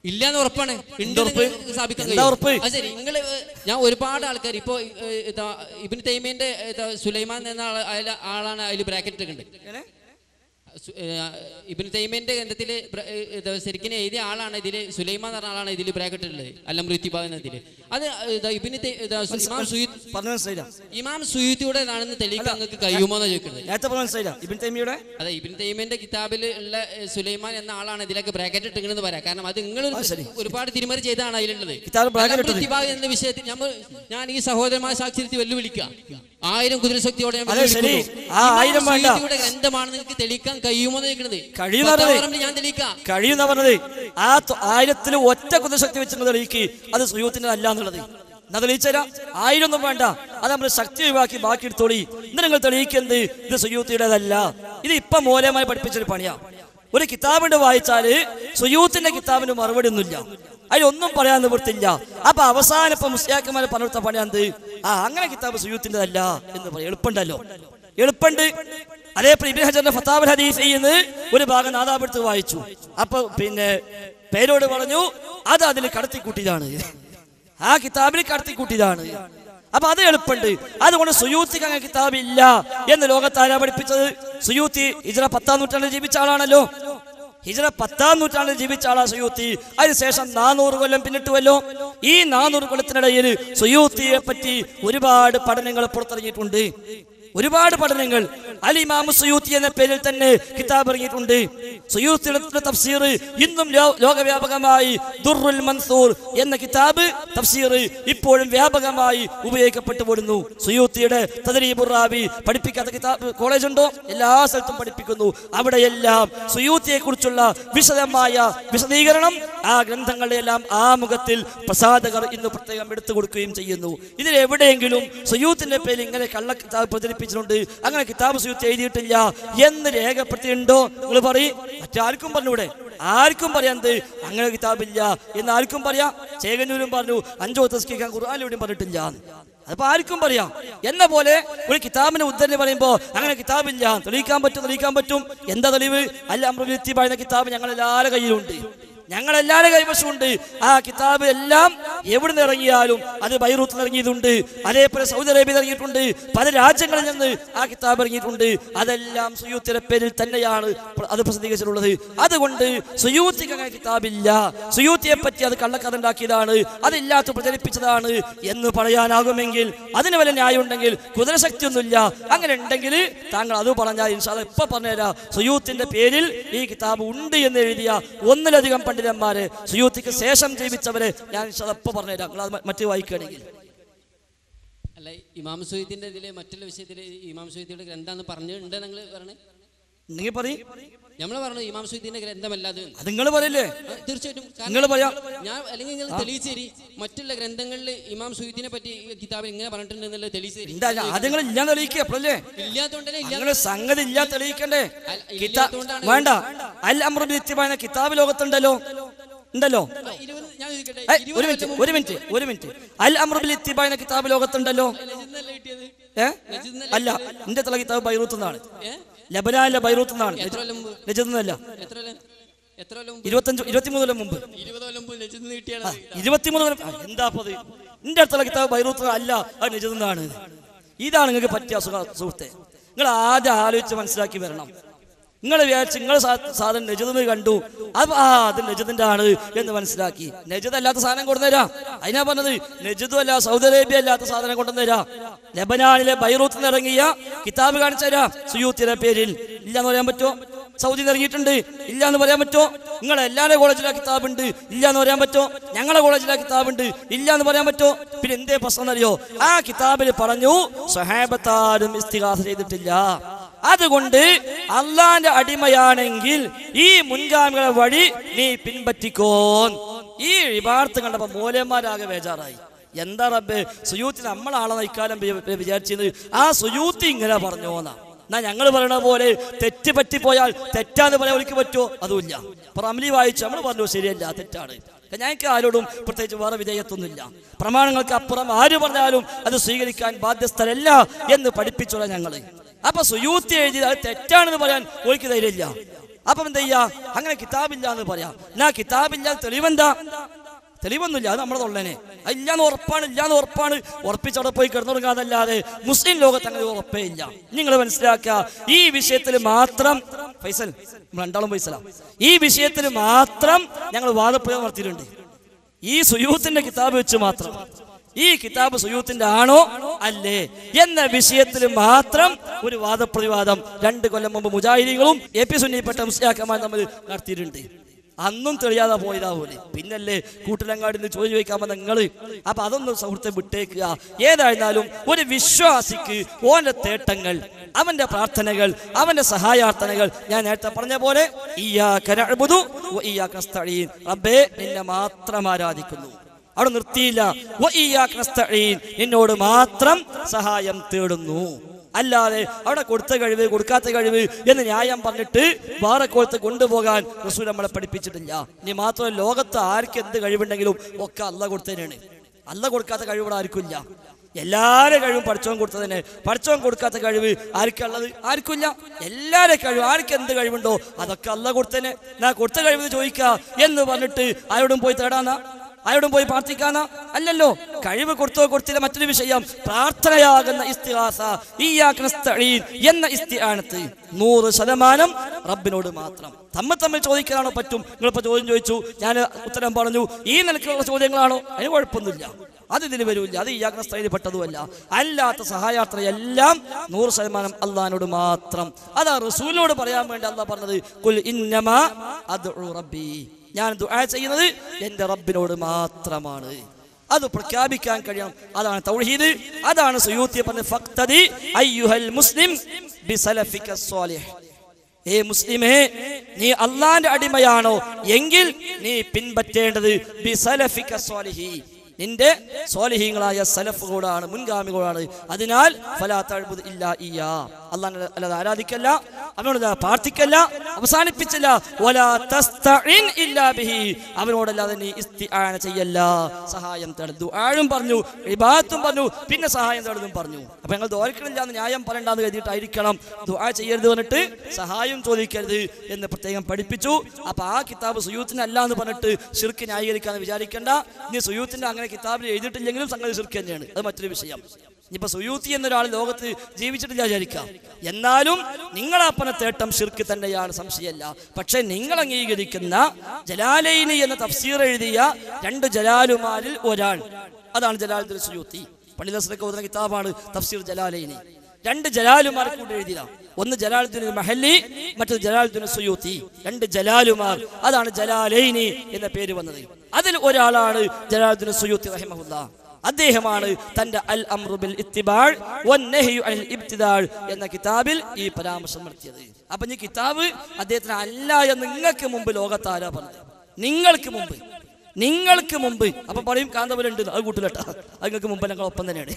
ഇല്ല എന്ന് ഉറപ്പാണ് ഉണ്ട് എന്താ ഉറപ്പ്? നിങ്ങൾക്ക് സ്ഥാപിക്കാൻ എന്താ കഴിയും. ഉറപ്പ്? അത് ശരി നിങ്ങൾ ഞാൻ ഒരുപാട് ആൾക്കാർ ഇപ്പോ ഏഹ്, ഇതാ ഇബിൻ തൈമീന്റെ ഇതാ സുലൈമാൻ എന്ന ആള് അയാള് ആളാണ് അതിൽ ബ്രാക്കറ്റ് ഇട്ടിട്ടുണ്ട് സു- ഏഹ്, ഇബിൻ തൈമീന്റെ ഗ്രന്ഥത്തിൽ ശരിക്കും എഴുതിയ ആളാണ് ഇതിൽ സുലൈമാൻ എന്ന് പറഞ്ഞ ആളാണ് ഇതിൽ ബ്രാക്കറ്റ് ഉള്ളത് അല്ല മൃത്യുബ എന്നതിൽ അത് ഇതാ ഇബിന് തൈ- ഇതാ ഇമാം സുയൂത്ത് പറഞ്ഞു മനസ്സിലായില്ല ഇമാം സുയൂത്തിയുടേതാണെന്ന് തെളിയിക്കാൻ നിങ്ങൾക്ക് കഴിയുമോ എന്ന് ചോദിക്കുന്നത് നേരത്തെ പറഞ്ഞു മനസ്സിലായില്ല ഇബിൻ തൈമിയുടെ അതെ ഇബിൻ തൈമിന്റെ കിതാബിൽ ഉള്ള ഏഹ്, സുലൈമാൻ എന്ന ആളാണ് ഇതിലൊക്കെ ബ്രാക്കറ്റ് ഇട്ടിങ്ങനെന്ന് പറയാം കാരണം അത് നിങ്ങൾ ആ, ശരി. ഒരുപാട് തിരിമറി ചെയ്താണ് അതിലുള്ളത് കിതാബിൽ bracket അലം ഇട്ടത്. പ്രതിഭാഗം എന്ന വിഷയത്തിൽ നമ്മൾ ഞാൻ ഈ സഹോദരമായ സാക്ഷരത്തിൽ വെല്ലുവിളിക്കാം ആയിരം കുതിരശക്തിയോടെ ഞാൻ അതെ, ശരി. വെല്ലുവിളിക്കുന്നു. ആ ഇമാം ആയിരം വേണ്ട. സുയൂത്തിയുടെ ഗ്രന്ഥമാണ് നിങ്ങൾക്ക് തെളിയിക്കാൻ കഴിയുമോ എന്ന് ചോദിക്കുന്നത് കഴിയുന്ന പത്താം പറഞ്ഞത്. പറമ്പിൽ ഞാൻ തെളിയിക്കാം കഴിയുന്ന പറഞ്ഞത് ആ ത- ആയിരത്തില് ഒറ്റ കുതിശക്തി വെച്ചിട്ട് തെളിയിക്ക് അത് സുയൂത്തിന്റെ അല്ല എന്നുള്ളത് എന്നാ തെളിയിച്ചരാ ആയിരം ഒന്നും വേണ്ട അത് നമ്മൾ ശക്തി ഒഴിവാക്കി ബാക്കി എടുത്തോളി ഇന്ന് നിങ്ങൾ തെളിയിക്കുന്നത് ഇത് സുയൂത്തിയുടേതല്ല ഇത് ഇപ്പൊ മൂലമായി പഠിപ്പിച്ചൊരു പണിയാ ഒരു കിതാബിന്റെ വായിച്ചാല് സുയൂത്തിന്റെ കിതാബിന് മറുപടി ഒന്നുമില്ല അതിലൊന്നും പറയാൻ നിവൃത്തില്ല അപ്പൊ അവസാനം ഇപ്പൊ മുസ്ലിയാക്കന്മാരെ പറഞ്ഞെടുത്ത പണിയാന്ത് ആ അങ്ങനെ കിതാബ് സുയൂത്തിൻ്റെതല്ല എന്ന് പറയും എളുപ്പമുണ്ടല്ലോ എളുപ്പമുണ്ട് അതേപോലെ ഇബ്രാഹിം ഹജറിന്റെ ഫത്താബ് ഹദീസ് ചെയ്യുന്നത് ഒരു ഭാഗം നാദാപെടുത്ത് വായിച്ചു അപ്പൊ പിന്നെ പേരോട് പറഞ്ഞു അത് അതിൽ കടത്തിക്കൂട്ടിയതാണ് ആ കിതാബിൽ കടത്തിക്കൂട്ടിയതാണ് അപ്പൊ അത് എളുപ്പമുണ്ട് അതുകൊണ്ട് സുയൂത്തിക്ക് അങ്ങനെ കിതാബ് ഇല്ല എന്ന് ലോകത്താരാ പഠിപ്പിച്ചത് സുയൂത്തി ഇജറ പത്താം നൂറ്റാണ്ടിൽ ജീവിച്ച ആളാണല്ലോ ഹിജറ പത്താം നൂറ്റാണ്ടിൽ ജീവിച്ച ആളാ സുയൂത്തി അതിനുശേഷം നാനൂറ് കൊല്ലം പിന്നിട്ടുവല്ലോ ഈ നാനൂറ് കൊല്ലത്തിനിടയിൽ സുയൂത്തിയെ പറ്റി ഒരുപാട് പഠനങ്ങൾ പുറത്തിറങ്ങിയിട്ടുണ്ട് ഒരുപാട് പഠനങ്ങൾ അൽ ഇമാമു സുയൂത്തി എന്ന പേരിൽ തന്നെ കിതാബ് ഇറങ്ങിയിട്ടുണ്ട് സുയൂത്തിയുടെ തഫ്സീർ ഇന്നും ലോ- ലോകവ്യാപകമായി ദുർറുൽ മൻസൂർ എന്ന കിതാബ് തഫ്സീർ ഇപ്പോഴും വ്യാപകമായി ഉപയോഗിക്കപ്പെട്ടു പോരുന്നു സുയൂത്തിയുടെ തദരീബുർ റാവി പഠിപ്പിക്കാത്ത കിതാബ് കോളേജ് ഉണ്ടോ എല്ലാ സ്ഥലത്തും പഠിപ്പിക്കുന്നു അവിടെയെല്ലാം സുയൂത്തിയെ കുറിച്ചുള്ള വിശദമായ വിശദീകരണം ആ ഗ്രന്ഥങ്ങളുടെ എല്ലാം ആമുഖത്തിൽ പ്രസാധകർ ഇന്ന് പ്രത്യേകം എടുത്തു കൊടുക്കുകയും ചെയ്യുന്നു ഇതിൽ എവിടെയെങ്കിലും സുയൂത്തിന്റെ പേരിൽ ഇങ്ങനെ കള്ള കിതാബ് പ്രചരിപ്പിച്ചിട്ടുണ്ട് അങ്ങനെ കിതാബ് സുയൂത്ത് എഴുതിയിട്ടില്ല എന്ന് രേഖപ്പെടുത്തിയിട്ടുണ്ടോ നിങ്ങൾ പറയും മറ്റാർക്കും പറഞ്ഞൂടെ ആർക്കും പറയാന്ത് അങ്ങനെ കിതാബില്ല എന്ന് ആർക്കും പറയാം ചേകന്നൂരും പറഞ്ഞു അഞ്ചോ തസ്കിക്കാൻ ഖുർആാനിലൂടെയും പറഞ്ഞിട്ടില്ല അതിപ്പോ ആർക്കും പറയാം എന്ന പോലെ ഒരു കിതാബിന്റെ ഉദ്ധരണി പറയുമ്പോ അങ്ങനെ കിതാബില്ല തെളിയിക്കാൻ പറ്റും തെളിയിക്കാൻ പറ്റും എന്താ തെളിവ് അല്ല അമൃവ്യക്തി പറയുന്ന കിതാബ് ഞങ്ങൾ എല്ലാവരുടെ കയ്യിലുണ്ട് ഞങ്ങൾ എല്ലാവരുടെ കൈവശമുണ്ട് ആ കിതാബ് എല്ലാം എവിടുന്ന് ഇറങ്ങിയാലും അത് ബൈറൂത്ത് നിന്ന് ഇറങ്ങിയതുണ്ട് അതേപോലെ സൗദി അറേബ്യയിൽ ഇറങ്ങിയിട്ടുണ്ട് പല രാജ്യങ്ങളിൽ നിന്ന് ആ കിതാബ് ഇറങ്ങിയിട്ടുണ്ട് അതെല്ലാം സുയൂത്തിന്റെ പേരിൽ തന്നെയാണ് പ്ര- അത് പ്രസിദ്ധീകരിച്ചിട്ടുള്ളത് അതുകൊണ്ട് സുയൂത്തിക്ക് അങ്ങനെ കിതാബില്ല സുയൂത്തിയെ പറ്റി അത് കള്ളക്കഥ ഉണ്ടാക്കിയതാണ് അതില്ലാത്ത പ്രചരിപ്പിച്ചതാണ് എന്ന് പറയാനാകുമെങ്കിൽ അതിന് വല്ല ന്യായം ഉണ്ടെങ്കിൽ കുതിരശക്തിയൊന്നുമില്ല അങ്ങനെ ഉണ്ടെങ്കിൽ താങ്കൾ അത് പറഞ്ഞാൽ ഇൻഷാല്ല ഇപ്പൊ പറഞ്ഞുതരാം സുയൂത്തിന്റെ പേരിൽ ഈ കിതാബ് ഉണ്ട് എന്ന് എഴുതിയ ഒന്നിലധികം പണ്ഡിതന്മാരെ സുയൂത്തിക്ക് ശേഷം ജീവിച്ചവരെ ഞാൻ ഇൻഷാല്ല ഇപ്പൊ പറഞ്ഞുതരാം നിങ്ങൾ അത് മ- മറ്റു വായിക്കുകയാണെങ്കിൽ അല്ല ഇമാം സുഹീദിന്റെ ഇതില് മറ്റുള്ള വിഷയത്തിൽ ഇമാം സുഹീദിയുടെ ഗ്രന്ഥാന്ന് പറഞ്ഞിട്ടുണ്ട് നിങ്ങൾ പറഞ്ഞേ നിങ്ങൾ പറയും നമ്മൾ പറഞ്ഞു ഇമാം സുഹീദിന്റെ ഗ്രന്ഥമല്ല അത് അത് നിങ്ങൾ പറയില്ലേ ആ, തീർച്ചയായിട്ടും കാരണം നിങ്ങൾ പറയാം ഞാൻ അല്ലെങ്കിൽ നിങ്ങൾ തെളിയിച്ചു തരി മറ്റുള്ള ഗ്രന്ഥങ്ങളിൽ ഇമാം സുഹീദിനെ പറ്റി ഈ കിതാബിൽ ഇങ്ങനെ പറഞ്ഞിട്ടുണ്ട് എന്നുള്ളത് തെളിയിച്ചു തരി എന്താ അത് നിങ്ങൾ ഇല്ലാന്ന് തെളിയിക്കുക എപ്പോഴല്ലേ ഇല്ലാത്തോണ്ടല്ലേ ഇല്ല അങ്ങനെ സംഗതി ഇല്ലാ തെളിയിക്കണ്ടേ അല്ല, കിതാ- ഇല്ലാത്തതുകൊണ്ടാണ് വേണ്ട അൽ അമ്രുബിത്തിബാന കിതാബ് ലോകത്തുണ്ടല്ലോ ഉണ്ടല്ലോ ഇരുപത് ഞാൻ ചോദിക്കട്ടെ ഏയ്, ഇരുപത് ഒരു മിനിറ്റ് ഒരു മിനിറ്റ് ഒരു മിനിറ്റ് അൽ അമ്രുബിൽ ഇത്തിബാന കിതാബ് ലോകത്തുണ്ടല്ലോ നജിദ്ന്നല്ലേ കിട്ടിയത് ഏ നജിദ്ന്നല്ലേ അല്ല എന്റെ തല കിതാബ് ബൈറൂത്ത് നിന്നാണ് ഏ? ലബനാനിലെ ബൈറൂത്ത് നിന്നാണ് എത്ര കൊല്ലം മുമ്പ് നജദെന്നല്ല എത്ര കൊല്ലം എത്ര കൊല്ലം മുമ്പ് ഇരുപത്തഞ്ച് ഇരുപത്തിമൂന്ന് കൊല്ലം മുമ്പ് ഇരുപത് കൊല്ലം മുമ്പ് നജിദ്ന്ന് കിട്ടിയാണ് ഇരുപത്തിമൂന്ന് കൊല്ലം ആ, എന്താ അപ്പത് എന്റെ അടുത്തുള്ള കിതാബ് ബൈറൂത്ത് അല്ല അത് നജദെന്നാണ് ഇതാണ് നിങ്ങൾക്ക് പറ്റിയ സുഹ- സുഹൃത്തെ നിങ്ങൾ ആദ്യം ആലോചിച്ച് മനസ്സിലാക്കി വരണം നിങ്ങൾ വിചാരിച്ച് നിങ്ങൾ സാധനം നജദെന്ന് കണ്ടു അത് ആ അത് നജദിന്റെ ആണ് എന്ന് മനസ്സിലാക്കി നജദ് അല്ലാത്ത സാധനം കൊണ്ടുവന്നേരാ അതിനാ പറഞ്ഞത് നജദും അല്ല സൗദി അറേബ്യ അല്ലാത്ത സാധനം കൊണ്ടുവന്നേരാ ലബനാനിലെ ബൈറൂത്ത് നിന്ന് ഇറങ്ങിയ കിതാബ് കാണിച്ചു തരാം സുയൂത്തിയുടെ പേരിൽ ഇല്ലാന്ന് പറയാൻ പറ്റുമോ സൗദിയിൽ ഇറങ്ങിയിട്ടുണ്ട് ഇല്ല എന്ന് പറയാൻ പറ്റുമോ നിങ്ങൾ എല്ലാവരുടെ കോളേജിലെ കിതാബുണ്ട് ഇല്ല എന്ന് പറയാൻ പറ്റുമോ ഞങ്ങളുടെ കോളേജിലെ കിതാബുണ്ട് ഇല്ല എന്ന് പറയാൻ പറ്റുമോ പിന്നെ എന്തേ പ്രശ്നം എന്നറിയോ ആ കിതാബിൽ പറഞ്ഞു സഹാബത്താരും ഇസ്തിഹാസ ചെയ്തിട്ടില്ല അതുകൊണ്ട് അള്ളാന്റെ അടിമയാണെങ്കിൽ ഈ മുൻഗാമികളെ വഴി നീ പിൻപറ്റിക്കോ ഈ വിഭാഗത്ത് കണ്ടപ്പോ മൂലന്മാരാകെ ബേജാറായി എന്താ റബ്ബേ സുയൂത്തി നമ്മളാണെന്ന് ഇക്കാലം വി- വി- വിചാരിച്ചത് ആ സുയൂത്തി ഇങ്ങനെ പറഞ്ഞോന്നാ എന്നാ ഞങ്ങൾ പറയണ പോലെ തെറ്റ് പറ്റിപ്പോയാൽ തെറ്റാന്ന് പറയാൻ ഒരിക്കൽ പറ്റുമോ അതുമില്ല അപ്പൊ റംലി വായിച്ചു നമ്മൾ പറഞ്ഞു ശരിയല്ല തെറ്റാണ് ഞങ്ങൾക്ക് ആരോടും പ്രത്യേകിച്ച് വേറെ വിധേയത്വമൊന്നുമില്ല പ്രമാണങ്ങൾക്ക് അപ്പുറം ആര് പറഞ്ഞാലും അത് സ്വീകരിക്കാൻ ബാധ്യസ്ഥരല്ല എന്ന് പഠിപ്പിച്ചോളാം ഞങ്ങൾ അപ്പൊ സുയൂത്തി എഴുതിയത് അത് തെറ്റാണെന്ന് പറയാൻ ഒരിക്കൽ ധൈര്യമില്ല അപ്പം എന്ത് ചെയ്യാ അങ്ങനെ കിതാബില്ല എന്ന് പറയാം എന്നാ കിതാബില്ല തെളിവെന്താ തെളിവൊന്നുമില്ല അത് നമ്മുടെ തൊള്ളനെ അത് ഇല്ലാന്ന് ഉറപ്പാണ് ഇല്ലാന്ന് ഉറപ്പാണ് ഉറപ്പിച്ചവിടെ പോയി കിടന്നുറങ്ങാതല്ലാതെ മുസ്ലിം ലോകത്ത് അങ്ങനെ ഒരു ഉറപ്പേ ഇല്ല നിങ്ങൾ മനസ്സിലാക്കുക ഈ വിഷയത്തിൽ മാത്രം ഫൈസൽ നമ്മൾ രണ്ടാളും ഫൈസല ഈ വിഷയത്തിൽ മാത്രം ഞങ്ങൾ വാദപ്രയോഗം നടത്തിയിട്ടുണ്ട് ഈ സുയൂത്തിന്റെ കിതാബ് വെച്ച് മാത്രം ഈ കിതാബ് സുയൂത്തിന്റെ ആണോ അല്ലേ എന്ന വിഷയത്തിൽ മാത്രം ഒരു വാദപ്രതിവാദം രണ്ട് കൊല്ലം മുമ്പ് മുജാഹിദീങ്ങളും എ പി സുന്നിപ്പെട്ട മുസ്ലിയാക്കന്മാർ തമ്മിൽ നടത്തിയിട്ടുണ്ട് അന്നും തെളിയാതെ പോയതാ പോലെ പിന്നല്ലേ കൂട്ടിലങ്ങാടി നിന്ന് ചോദ്യം ചോദിക്കാൻ വന്ന നിങ്ങള് അപ്പൊ അതൊന്നും സുഹൃത്തെ വിട്ടേക്കുക ഏതായിരുന്നാലും ഒരു വിശ്വാസിക്ക് ഓന്റെ തേട്ടങ്ങൾ അവന്റെ പ്രാർത്ഥനകൾ അവന്റെ സഹായാർത്ഥനകൾ ഞാൻ നേരത്തെ പറഞ്ഞ പോലെ ഇയ്യാക നഅ്ബുദു വ ഇയ്യാക നസ്തഈൻ റബ്ബേ നിന്നെ മാത്രം ആരാധിക്കുന്നു അവിടെ നിർത്തിയില്ല വ ഇയ്യാക നസ്തഈൻ നിന്നോട് മാത്രം സഹായം തേടുന്നു അല്ലാതെ അവിടെ കൊടുത്ത കഴിവ് കൊടുക്കാത്ത കഴിവ് എന്ന് ന്യായം പറഞ്ഞിട്ട് വേറെ കൊടുത്ത് കൊണ്ടുപോകാൻ റസൂൽ നമ്മളെ പഠിപ്പിച്ചിട്ടില്ല ഇനി മാത്രമല്ല ലോകത്ത് ആർക്ക് എന്ത് കഴിവുണ്ടെങ്കിലും ഒക്കെ അല്ല കൊടുത്തതിനാണ് അല്ല കൊടുക്കാത്ത കഴിവ് ഇവിടെ ആർക്കും ഇല്ല എല്ലാവരുടെ കഴിവും പഠിച്ചവൻ കൊടുത്തതന്നെ പഠിച്ചവൻ കൊടുക്കാത്ത കഴിവ് ആർക്കുള്ളത് ആർക്കില്ല എല്ലാവരുടെ കഴിവ് ആർക്ക് എന്ത് കഴിവുണ്ടോ അതൊക്കെ അല്ല കൊടുത്തന്നെ ഞാൻ കൊടുത്ത കഴിവ് ചോദിക്കുക എന്ന് പറഞ്ഞിട്ട് ആരോടും പോയി തേടാനാ ആരോടും പോയി പ്രാർത്ഥിക്കാനാ അല്ലല്ലോ കഴിവ് കൊടുത്തോ കൊടുത്തില്ല മറ്റൊരു വിഷയം പ്രാർത്ഥനയാകുന്ന ഇസ്തിഹാസ ഇയ്യാക നസ്തഈൻ എന്ന ഇസ്തിആനത്ത് നൂറ് ശതമാനം റബ്ബിനോട് മാത്രം തമ്മിൽ തമ്മിൽ ചോദിക്കാനാണോ പറ്റും നിങ്ങളിപ്പോ ചോദ്യം ചോദിച്ചു ഞാൻ ഉത്തരം പറഞ്ഞു ഈ നിലക്കുള്ള ചോദ്യങ്ങളാണോ അതിന് കുഴപ്പമൊന്നുമില്ല അത് ഇതിന് വരില്ല അത് ഇയാഗ്ന സ്ഥൈര്യ പെട്ടതുമല്ല അല്ലാത്ത സഹായാർത്ഥന എല്ലാം നൂറ് ശതമാനം അള്ളഹാനോട് മാത്രം അതാ റസൂലിനോട് പറയാൻ വേണ്ടി അള്ളാഹ് പറഞ്ഞത് കുൽ ഇന്നമാ അദ്ഉ റബ്ബി ഞാൻ ദുആ ചെയ്യുന്നത് എൻ്റെ റബ്ബിനോട് മാത്രമാണ് അത് പ്രഖ്യാപിക്കാൻ കഴിയണം അതാണ് തൗഹീദ് അതാണ് സുയൂത്തി പറഞ്ഞ ഫക്തദി അയ്യുഹൽ മുസ്ലിം ബിസലഫിക സ്വാലിഹ് ഏ മുസ്ലിമേ നീ അള്ളാന്റെ അടിമയാണോ എങ്കിൽ നീ പിൻപറ്റേണ്ടത് ബിസലഫിക സ്വാലിഹി നിന്റെ സ്വാലിഹീങ്ങളായ സലഫുകളാണ് മുൻഗാമികളാണ് അതിനാൽ ഫലാ തഅ്ബുദ് ഇല്ലാ ഇയ്യാ അള്ളാഹ് അല്ലാതെ ആരാധിക്കല്ല അവനോട് പ്രാർത്ഥിക്കല്ല അവസാനിപ്പിച്ചില്ല വലാ തസ്തഇൻ ഇല്ലാ ബിഹി അവനോടല്ലാതെ നീ ഇസ്തിആന ചെയ്യല്ല സഹായം തേടും ദുആഴും പറഞ്ഞു ഇബാദത്തും പറഞ്ഞു പിന്നെ സഹായം തേടുന്നതും പറഞ്ഞു അപ്പൊ ഞങ്ങൾ ദോരക്കണില്ല എന്ന് ന്യായം പറയണ്ടെന്ന് കരുതിയിട്ടായിരിക്കണം ദുആ ചെയ്യരുത് പറഞ്ഞിട്ട് സഹായം ചോദിക്കരുത് എന്ന് പ്രത്യേകം പഠിപ്പിച്ചു അപ്പൊ ആ കിതാബ് സുയൂത്തിന് അല്ല എന്ന് പറഞ്ഞിട്ട് ഷിർക്ക് ന്യായീകരിക്കാന്ന് വിചാരിക്കേണ്ട ഇനി സുയൂത്തിന്റെ അങ്ങനെ കിതാബിൽ എഴുതിയിട്ടില്ലെങ്കിലും സംഗതി ഷിർക്ക് തന്നെയാണ് അത് മറ്റൊരു വിഷയം ഇനിയിപ്പോ സുയൂത്തി എന്നൊരാൾ ലോകത്ത് ജീവിച്ചിട്ടില്ല വിചാരിക്കാം എന്നാലും നിങ്ങളപ്പന തേട്ടം ഷിർക്ക് തന്നെയാണ് സംശയമല്ല പക്ഷെ നിങ്ങൾ അംഗീകരിക്കുന്ന ജലാലൈനി എന്ന തഫ്സീർ എഴുതിയ രണ്ട് ജലാലുമാരിൽ ഒരാൾ അതാണ് ജലാലുദ്ദീൻ സുയൂത്തി പണ്ഡിതസനൊക്കെ ഓതുന്ന കിതാബാണ് തഫ്സീർ ജലാലൈനി രണ്ട് ജലാലുമാർ കൂടി എഴുതിയ ഒന്ന് ജലാലുദ്ദീൻ മഹല്ലി മറ്റൊരു ജലാലുദ്ദീൻ സുയൂത്തി രണ്ട് ജലാലുമാർ അതാണ് ജലാലൈനി എന്ന പേര് വന്നത് അതിൽ ഒരാളാണ് ജലാലുദ്ദീൻ സുയൂത്തി റഹിമഹുല്ല അദ്ദേഹമാണ് തന്റെ അൽ അമ്രുബിൽ ഇത്തിബാൾ വന്നഹ്യു അനിൽ ഇബ്തിദാൾ എന്ന കിതാബിൽ ഈ പരാമർശം നടത്തിയത് അപ്പൊ ഈ കിതാബ് അദ്ദേഹത്തിന് അല്ല എന്ന് നിങ്ങൾക്ക് മുമ്പ് ലോകത്താരാ പറഞ്ഞത് നിങ്ങൾക്ക് മുമ്പ് നിങ്ങൾക്ക് മുമ്പ് അപ്പൊ പറയും കാന്തപുരം ഉണ്ട് അത് കൂട്ടിലട്ട അത് നിങ്ങൾക്ക് മുമ്പ് ഞങ്ങൾ ഒപ്പം തന്നെയാണ്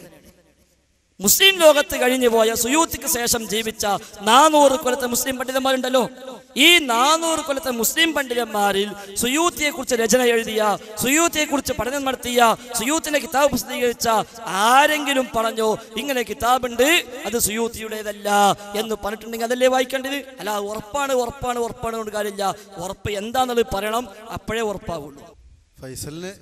മുസ്ലിം ലോകത്ത് കഴിഞ്ഞു പോയ സുയൂത്തിക്ക് ശേഷം ജീവിച്ച നാനൂറ് കൊല്ലത്തെ മുസ്ലിം പണ്ഡിതന്മാരുണ്ടല്ലോ ഈ നാനൂറ് കൊല്ലത്തെ മുസ്ലിം പണ്ഡിതന്മാരിൽ സുയൂത്തിയെ കുറിച്ച് രചന എഴുതിയ സുയൂത്തിയെ കുറിച്ച് പഠനം നടത്തിയ സുയൂത്തിന്റെ കിതാബ് പ്രസിദ്ധീകരിച്ച ആരെങ്കിലും പറഞ്ഞോ ഇങ്ങനെ കിതാബുണ്ട് അത് സുയൂത്തിയുടേതല്ല എന്ന് പറഞ്ഞിട്ടുണ്ടെങ്കിൽ അതല്ലേ വായിക്കേണ്ടത് അല്ല ഉറപ്പാണ് ഉറപ്പാണ് ഉറപ്പാണ് കൊണ്ട് കാര്യമില്ല ഉറപ്പ് എന്താന്നുള്ളത് പറയണം അപ്പോഴേ ഉറപ്പാവുള്ളൂ ഫൈസലിന്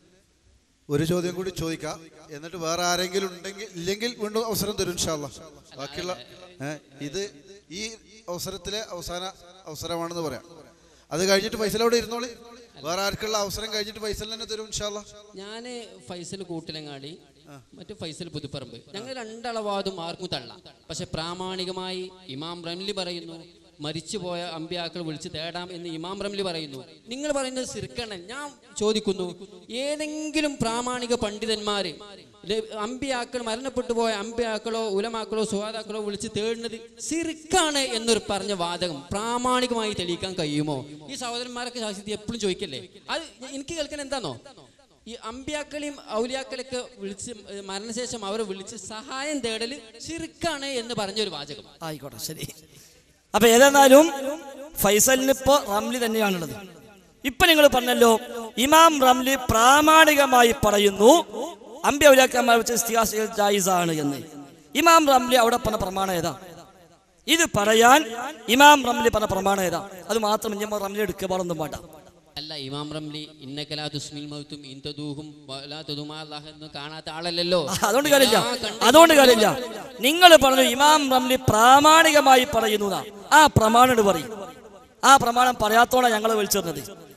ഒരു ചോദ്യം കൂടി ചോദിക്കാം എന്നിട്ട് വേറെ ആരെങ്കിലും ഉണ്ടെങ്കിൽ ഇല്ലെങ്കിൽ വീണ്ടും അവസരം തരും ഇൻഷാല്ല ബാക്കിയുള്ള ഏ, ഇത് ഈ അവസരത്തിലെ അവസാന അവസരമാണെന്ന് പറയാം അത് കഴിഞ്ഞിട്ട് ഫൈസൽ അവിടെ ഇരുന്നോളി വേറെ ആർക്കുള്ള അവസരം കഴിഞ്ഞിട്ട് ഫൈസൽ തന്നെ തരും ഇൻഷാല്ല ഞാൻ ഫൈസൽ കൂട്ടിലങ്ങാടി മറ്റു ഫൈസൽ പുതുപ്പറമ്പ് ഞങ്ങൾ രണ്ടളവാതും ആർക്കും തള്ളാം പക്ഷെ പ്രാമാണികമായി ഇമാം റംലി പറയുന്നു മരിച്ചുപോയ അമ്പ്യാക്കൾ വിളിച്ച് തേടാം എന്ന് ഇമാം റംലി പറയുന്നു നിങ്ങൾ പറയുന്നത് സിർക്കണൻ ഞാൻ ചോദിക്കുന്നു ഏതെങ്കിലും പ്രാമാണിക പണ്ഡിതന്മാര് ലെ- അമ്പിയാക്കൾ മരണപ്പെട്ടു പോയ അമ്പിയാക്കളോ ഉലമാക്കളോ സുഹാതാക്കളോ വിളിച്ച് തേടുന്നത് സിർക്കാണ് എന്നൊരു പറഞ്ഞ വാദകം പ്രാമാണികമായി തെളിയിക്കാൻ കഴിയുമോ ഈ സഹോദരന്മാരൊക്കെ ശാസ്ത്രത്തിൽ എപ്പോഴും ചോദിക്കല്ലേ അത് എനിക്ക് കേൾക്കാൻ എന്താണോ ഈ അമ്പ്യാക്കളെയും ഔലിയാക്കളെയൊക്കെ വിളിച്ച് ഏ, മരണശേഷം അവരെ വിളിച്ച് സഹായം തേടല് ശിർക്കാണ് എന്ന് പറഞ്ഞൊരു വാചകം ആയിക്കോട്ടെ ശരി അപ്പൊ ഏതായിരുന്നാലും ഫൈസലിന് ഇപ്പോ റംലി തന്നെയാണുള്ളത് ഇപ്പൊ നിങ്ങൾ പറഞ്ഞല്ലോ ഇമാം റംലി പ്രാമാണികമായി പറയുന്നു അമ്പ്യൗലാക്കന്മാർ വെച്ച് ഇസ്തിഹാസകൾ ജായിസാണ് എന്ന് ഇമാം റംലി അവിടെ പറഞ്ഞ പ്രമാണം ഏതാ ഇത് പറയാൻ ഇമാം റംലി പറഞ്ഞ പ്രമാണം ഏതാ അത് മാത്രം ഞാൻ റംലി എടുക്കുക പാടൊന്നും വേണ്ട അല്ല ഇമാം റംലി ഇന്നക്കലാ തുസ്മിൽ മൗത്തും ഇന്തദൂഹും വലാ തദുമാ അല്ലാഹ് എന്ന് കാണാത്ത ആളല്ലല്ലോ അതുകൊണ്ട് കാര്യമില്ല ആ, കണ്ട- അതുകൊണ്ട് കാര്യമില്ല നിങ്ങൾ പറഞ്ഞു ഇമാം റംലി പ്രാമാണികമായി പറയുന്നു എന്നാ. ആ പ്രമാണം പറയും ആ പ്രമാണം പറയാത്തോടെ ഞങ്ങളെ വിളിച്ചിരുന്നത്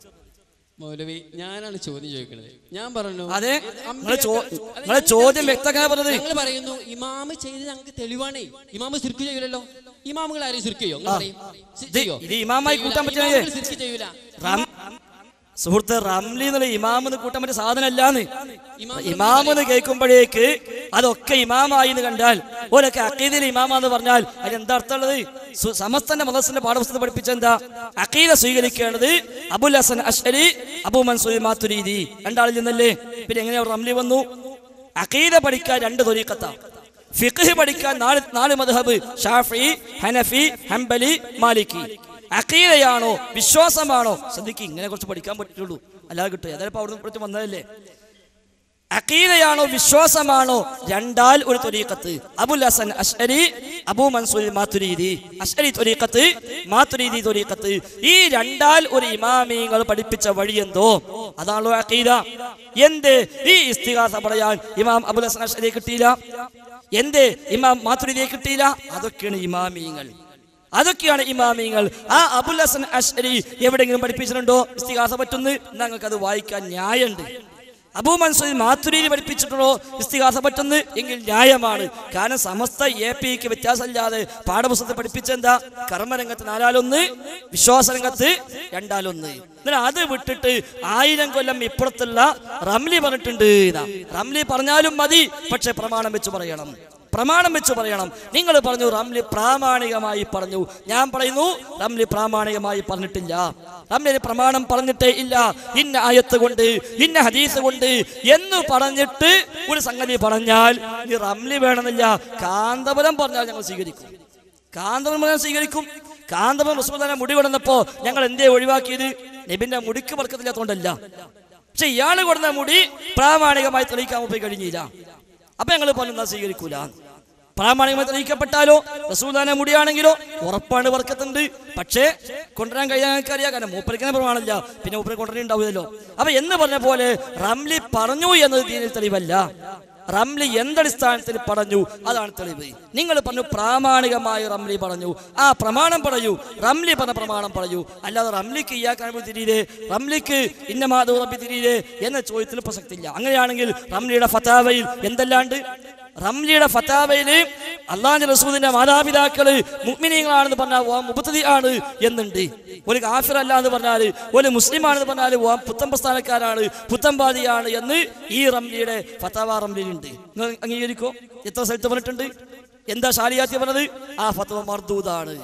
മൗലവി ഞാനാണ് ചോദ്യം ചോദിക്കുന്നത് ഞാൻ പറഞ്ഞു അതെ അമ്പിയ- നിങ്ങളെ ചോ- അല്ല, നിങ്ങളെ ഞങ്ങൾ ചോദ്യം തെളിവ്- വ്യക്തമായി പറഞ്ഞത് ഞങ്ങൾ പറയുന്നു ഇമാമ് ചെയ്ത് ഞങ്ങൾക്ക് തെളിവാണേ ഇമാമ് സിർക്ക് ചെയ്യൂലല്ലോ ഇമാമുകൾ ആരെയും സിർക്ക് ചെയ്യോ നിങ്ങൾ പറയും സി- ഇത് ചെയ്യോ? ഇത് ഇമാമായി ചെയ്യൂല. കൂട്ടാൻ പറ്റുന്നത് ഇമാമുകൾ സിർക്ക് ചെയ്യൂല റാം സുഹൃത്ത് റംലി എന്നുള്ള ഇമാമെന്ന് കൂട്ടാൻ പറ്റിയ സാധനമല്ലാന്ന് ഇമാം ഇമാമെന്ന് കേൾക്കുമ്പോഴേക്ക് അതൊക്കെ ഇമാമായി എന്ന് കണ്ടാൽ ഓരൊക്കെ അക്കീദിൽ ഇമാമാന്ന് പറഞ്ഞാൽ അതിന് എന്താ അർത്ഥമുള്ളത് സു- സമസ്തന്റെ മദസ്സിന്റെ പാഠപുസ്തകം പഠിപ്പിച്ച എന്താ അക്കീദ സ്വീകരിക്കേണ്ടത് അബുൽ ഹസൻ അഷ്അരി അബു മൻസൂർ മാത്തുരീതി രണ്ടാളിൽ നിന്നല്ലേ പിന്നെ എങ്ങനെയാ റംലി വന്നു അക്കീദ പഠിക്കാൻ രണ്ട് തൊരീക്കത്താ ഫിഖ് പഠിക്കാൻ നാല് നാല് മദ്ഹബ് ഷാഫി ഹനഫി ഹംബലി മാലിക്കി അക്കീദയാണോ വിശ്വാസമാണോ ശ്രദ്ധിക്ക് ഇങ്ങനെ കുറച്ച് പഠിക്കാൻ പറ്റുള്ളൂ അല്ലാതെ കിട്ടും ഏതായാലും ഇപ്പൊ അവിടുന്ന് പഠിച്ച് വന്നതല്ലേ അക്കീദയാണോ വിശ്വാസമാണോ രണ്ടാൽ ഒരു തൊരീക്കത്ത് അബുൽ ഹസൻ അഷ്അരി അബൂ മൻസൂർ മാതുരീദി അഷ്അരി തൊരീക്കത്ത് മാതുരീദി തൊരീക്കത്ത് ഈ രണ്ടാൽ ഒരു ഇമാമിങ്ങൾ പഠിപ്പിച്ച വഴി എന്തോ അതാണല്ലോ അക്കീദ എന്ത് ഈ ഇസ്തിഹാസ പറയാൻ ഇമാം അബുൽ ഹസൻ അഷ്അരി കിട്ടിയില്ല എന്ത് ഇമാം മാതുരീദിയെ കിട്ടിയില്ല അതൊക്കെയാണ് ഇമാമിങ്ങൾ അതൊക്കെയാണ് ഇമാമിങ്ങൾ ആ അബുൽ ഹസൻ അഷ്അരി എവിടെയെങ്കിലും പഠിപ്പിച്ചിട്ടുണ്ടോ ഇസ്തിഹാസ പറ്റുന്നു ഞങ്ങൾക്ക് അത് വായിക്കാൻ ന്യായമുണ്ട് അബൂ മൻസൂർ മാത്തുരീരി പഠിപ്പിച്ചിട്ടുള്ളോ ഇസ്തിഹാസ പറ്റുന്നു എങ്കിൽ ന്യായമാണ് കാരണം സമസ്ത എ പിക്ക് വ്യത്യാസമില്ലാതെ പാഠപുസ്തകത്തിൽ പഠിപ്പിച്ചെന്താ കർമ്മരംഗത്ത് നാലാലൊന്ന് വിശ്വാസരംഗത്ത് രണ്ടാലൊന്ന് എന്നാൽ അത് വിട്ടിട്ട് ആയിരം കൊല്ലം ഇപ്പുറത്തുള്ള റംലി പറഞ്ഞിട്ടുണ്ട് ഇതാ റംലി പറഞ്ഞാലും മതി പക്ഷെ പ്രമാണം വെച്ച് പറയണം പ്രമാണം വെച്ച് പറയണം നിങ്ങൾ പറഞ്ഞു റംലി പ്രാമാണികമായി പറഞ്ഞു ഞാൻ പറയുന്നു റംലി പ്രാമാണികമായി പറഞ്ഞിട്ടില്ല റംലി പ്രമാണം പറഞ്ഞിട്ടേ ഇല്ല ഇന്ന ആയത്ത് കൊണ്ട് ഇന്ന ഹദീസ് കൊണ്ട് എന്ന് പറഞ്ഞിട്ട് ഒരു സംഗതി പറഞ്ഞാൽ ഈ റംലി വേണമെന്നില്ല കാന്തപുരം പറഞ്ഞാൽ ഞങ്ങൾ സ്വീകരിക്കും കാന്തപുരം പറഞ്ഞാൽ സ്വീകരിക്കും കാന്തപുരം റസൂദാന മുടി കൊണ്ടുവന്നപ്പോ ഞങ്ങൾ എന്തേ ഒഴിവാക്കിയത് നബിന്റെ മുടിക്ക് വർക്കത്തില്ലാത്തതുകൊണ്ടല്ല പക്ഷെ ഇയാള് കൊടുന്ന മുടി പ്രാമാണികമായി തെളിയിക്കാൻ പോയി കഴിഞ്ഞില്ല അപ്പൊ ഞങ്ങൾ പറഞ്ഞു സ്വീകരിക്കൂല പ്രാമാണികമായി തെളിയിക്കപ്പെട്ടാലോ റസൂദാന മുടിയാണെങ്കിലോ ഉറപ്പാണ് വർക്കത്തുണ്ട് പക്ഷേ കൊണ്ടുവരാൻ കഴിയാൻ ഞങ്ങൾക്ക് അറിയാം കാരണം മൂപ്പരിക്കുന്ന പ്രമാണമില്ല പിന്നെ മൂപ്പരെ കൊണ്ടുവരാൻ ഉണ്ടാവില്ലല്ലോ അപ്പൊ എന്ന് പറഞ്ഞ പോലെ റംലി പറഞ്ഞു എന്നത് ദീനിൽ തെളിവല്ല റംലി എന്തടിസ്ഥാനത്തിൽ പറഞ്ഞു അതാണ് തെളിവ് നിങ്ങൾ പറഞ്ഞു പ്രാമാണികമായി റംലി പറഞ്ഞു ആ പ്രമാണം പറയൂ റംലി പറഞ്ഞ പ്രമാണം പറയൂ അല്ലാതെ റംലിക്ക് ഇയാക്കാൻ തിരിയില്ലേ റംലിക്ക് ഇന്ന മാധവ് റബ്ബി തിരിയില്ലേ എന്ന ചോദ്യത്തിൽ പ്രസക്തിയില്ല അങ്ങനെയാണെങ്കിൽ റംലിയുടെ ഫത്താവയിൽ എന്തെല്ലാണ്ട് റംലിയുടെ ഫത്താവയില് അള്ളാഹ് റസൂലിന്റെ മാതാപിതാക്കള് മുഗ്മിനീങ്ങളാണെന്ന് പറഞ്ഞാൽ ഓ മുപ്പത്തി ആണ് എന്നുണ്ട് ഒരു കാഫിർ അല്ല എന്ന് പറഞ്ഞാൽ ഒരു മുസ്ലിം ആണെന്ന് പറഞ്ഞാൽ ഓ പുത്തൻ പ്രസ്ഥാനക്കാരാണ് പുത്തൻപാതിയാണ് എന്ന് ഈ റംലിയുടെ ഫത്താവ റംലിയിലുണ്ട് നിങ്ങൾ അംഗീകരിക്കോ എത്ര സ്ഥലത്ത് പറഞ്ഞിട്ടുണ്ട് എന്താ ഷാലിയാത്തി പറഞ്ഞത് ആ ഫത്തവ മർദൂദാണ്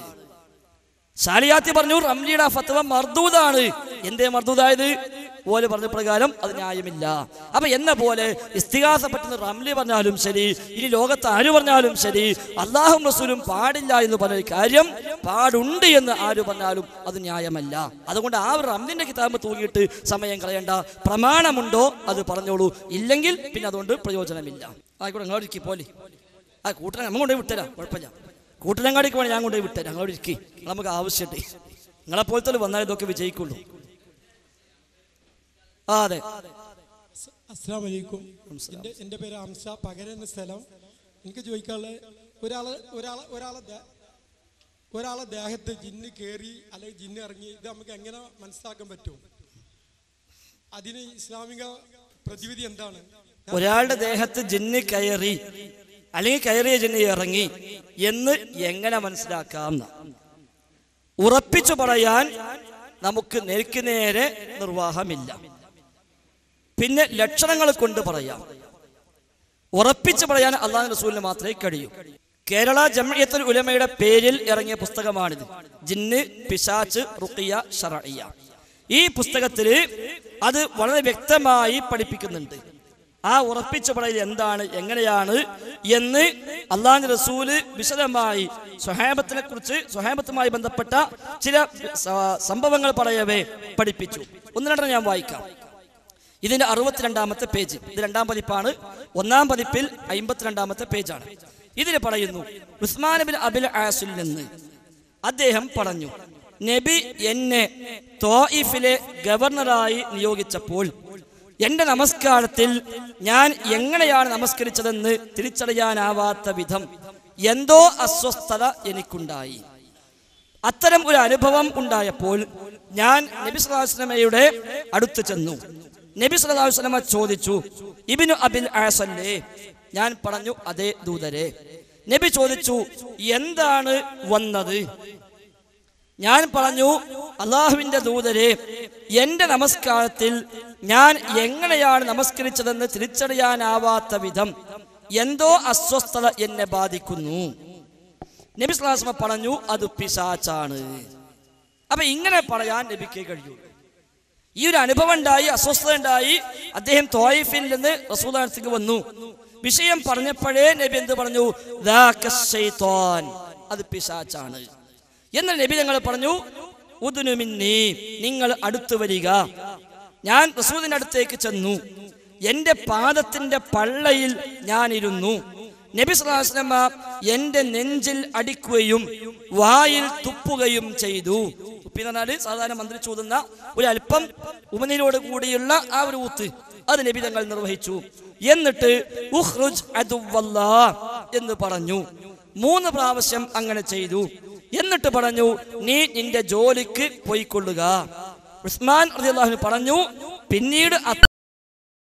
ഷാലിയാത്തി പറഞ്ഞു റംലിയുടെ ആ ഫത്തവ മർദൂദാണ് എന്തേ മർദൂദായത് പോലെ പറഞ്ഞ പ്രകാരം അത് ന്യായമില്ല അപ്പൊ എന്ന പോലെ ഇസ്തിഹാസ പറ്റുന്ന റംലി പറഞ്ഞാലും ശരി ഇനി ലോകത്ത് ആര് പറഞ്ഞാലും ശരി അള്ളാഹും റസൂലും പാടില്ല എന്ന് പറഞ്ഞ കാര്യം പാടുണ്ട് എന്ന് ആര് പറഞ്ഞാലും അത് ന്യായമല്ല അതുകൊണ്ട് ആ ഒരു റംലിന്റെ കിതാബ് തൂങ്ങിയിട്ട് സമയം കളയണ്ട പ്രമാണമുണ്ടോ അത് പറഞ്ഞോളൂ ഇല്ലെങ്കിൽ പിന്നെ അതുകൊണ്ട് പ്രയോജനമില്ല ആയിക്കോട്ടെ നിങ്ങളോട് ഇരിക്കി പോലെ ആ കൂട്ടനെ നമ്മൾ കൊണ്ടുപോയി വിട്ടുതരാം കുഴപ്പമില്ല കൂട്ടലങ്ങാടിക്ക് വേണം ഞാൻ കൊണ്ടുപോയി വിട്ടുതരാം ഞങ്ങളോട് ഇരിക്കി നമുക്ക് ആവശ്യമുണ്ട് നിങ്ങളെ പോലത്തെ വന്നാൽ ഇതൊക്കെ വിജയിക്കുള്ളൂ ആ അതെ അസ്സാം വലൈക്കും എൻ്റെ എൻ്റെ പേര് ഹംസ പകര എന്ന സ്ഥലം എനിക്ക് ചോദിക്കാനുള്ളത് ഒരാളെ ഒരാളെ ഒരാളെ ദേ- ഒരാളെ ദേഹത്ത് ജിന്ന് കയറി അല്ലെങ്കിൽ ജിന്ന് ഇറങ്ങി ഇത് നമുക്ക് എങ്ങനെ മനസ്സിലാക്കാൻ പറ്റും അതിന് ഇസ്ലാമിക പ്രതിവിധി എന്താണ് ഒരാളുടെ ദേഹത്ത് ജിന്ന് കയറി അല്ലെങ്കിൽ കയറിയ ജിന്ന് ഇറങ്ങി എന്ന് എങ്ങനെ മനസ്സിലാക്കാം എന്ന്. ഉറപ്പിച്ചു പറയാൻ നമുക്ക് നേർക്ക് നേരെ നിർവാഹമില്ല പിന്നെ ലക്ഷണങ്ങൾ കൊണ്ട് പറയാം ഉറപ്പിച്ചു പറയാൻ അള്ളാഹു റസൂലിന് മാത്രമേ കഴിയൂ കേരള ജമയത്തുൽ ഉലമയുടെ പേരിൽ ഇറങ്ങിയ പുസ്തകമാണിത് ജിന്ന് പിശാച്ച് റുക്കിയ ഷറഇയ ഈ പുസ്തകത്തിൽ അത് വളരെ വ്യക്തമായി പഠിപ്പിക്കുന്നുണ്ട് ആ ഉറപ്പിച്ചു പറയൽ എന്താണ് എങ്ങനെയാണ് എന്ന് അള്ളാഹു റസൂല് വിശദമായി സ്വഹാബത്തിനെ കുറിച്ച് സ്വഹാബത്തുമായി ബന്ധപ്പെട്ട ചില സ- സംഭവങ്ങൾ പറയവേ പഠിപ്പിച്ചു ഒന്ന് രണ്ടെണ്ണം ഞാൻ വായിക്കാം ഇതിന്റെ അറുപത്തിരണ്ടാമത്തെ പേജ് ഇത് രണ്ടാം പതിപ്പാണ് ഒന്നാം പതിപ്പിൽ അമ്പത്തിരണ്ടാമത്തെ പേജാണ് ഇതിൽ പറയുന്നു ഉസ്മാൻ ബിൻ അബിൽ ആസിൽ നിന്ന് അദ്ദേഹം പറഞ്ഞു നബി എന്നെ തോയിഫിലെ ഗവർണറായി നിയോഗിച്ചപ്പോൾ എന്റെ നമസ്കാരത്തിൽ ഞാൻ എങ്ങനെയാണ് നമസ്കരിച്ചതെന്ന് തിരിച്ചറിയാനാവാത്ത വിധം എന്തോ അസ്വസ്ഥത എനിക്കുണ്ടായി അത്തരം ഒരു അനുഭവം ഉണ്ടായപ്പോൾ ഞാൻ നബി സ്വലാസ്ലമയുടെ അടുത്ത് ചെന്നു നബി സ്വലാസ്ലമ ചോദിച്ചു ഇബിനു അബിൽ ആസല്ലേ ഞാൻ പറഞ്ഞു അതേ ദൂതരെ നബി ചോദിച്ചു എന്താണ് വന്നത് ഞാൻ പറഞ്ഞു അള്ളാഹുവിന്റെ ദൂതരെ എന്റെ നമസ്കാരത്തിൽ ഞാൻ എങ്ങനെയാണ് നമസ്കരിച്ചതെന്ന് തിരിച്ചറിയാനാവാത്ത വിധം എന്തോ അസ്വസ്ഥത എന്നെ ബാധിക്കുന്നു നബി സ്ലാസ്മ പറഞ്ഞു അത് പിശാച്ചാണ് അപ്പൊ ഇങ്ങനെ പറയാൻ നബിക്ക് കഴിയൂ ഈ ഒരു അനുഭവം ഉണ്ടായി അസ്വസ്ഥത ഉണ്ടായി അദ്ദേഹം തോയിഫിൽ നിന്ന് റസൂലാനത്തേക്ക് വന്നു വിഷയം പറഞ്ഞപ്പോഴേ നബി എന്ത് പറഞ്ഞു "ദാക ശൈത്വാൻ." അത് പിശാച്ചാണ് എന്നാൽ നബി ഞങ്ങൾ പറഞ്ഞു ഉദുനുമിന്നി നിങ്ങൾ അടുത്തു വരിക ഞാൻ റസൂലിന്റെ അടുത്തേക്ക് ചെന്നു എന്റെ പാദത്തിന്റെ പള്ളയിൽ ഞാനിരുന്നു നബി സ്വലാസ്ലമ എന്റെ നെഞ്ചിൽ അടിക്കുകയും വായിൽ തുപ്പുകയും ചെയ്തു തുപ്പി എന്ന് പറഞ്ഞാല് സാധാരണ മന്ത്രി ചൂതുന്ന ഒരു അല്പം ഉമനിലോട് കൂടിയുള്ള ആ ഒരു ഊത്ത് അത് നബി തങ്ങൾ നിർവഹിച്ചു എന്നിട്ട് ഉഖ്റുജ് അദുവല്ലാ എന്ന് പറഞ്ഞു മൂന്ന് പ്രാവശ്യം അങ്ങനെ ചെയ്തു എന്നിട്ട് പറഞ്ഞു നീ നിന്റെ ജോലിക്ക് പോയിക്കൊള്ളുക ഉസ്മാൻ റളിയല്ലാഹു അൻഹു പറഞ്ഞു പിന്നീട്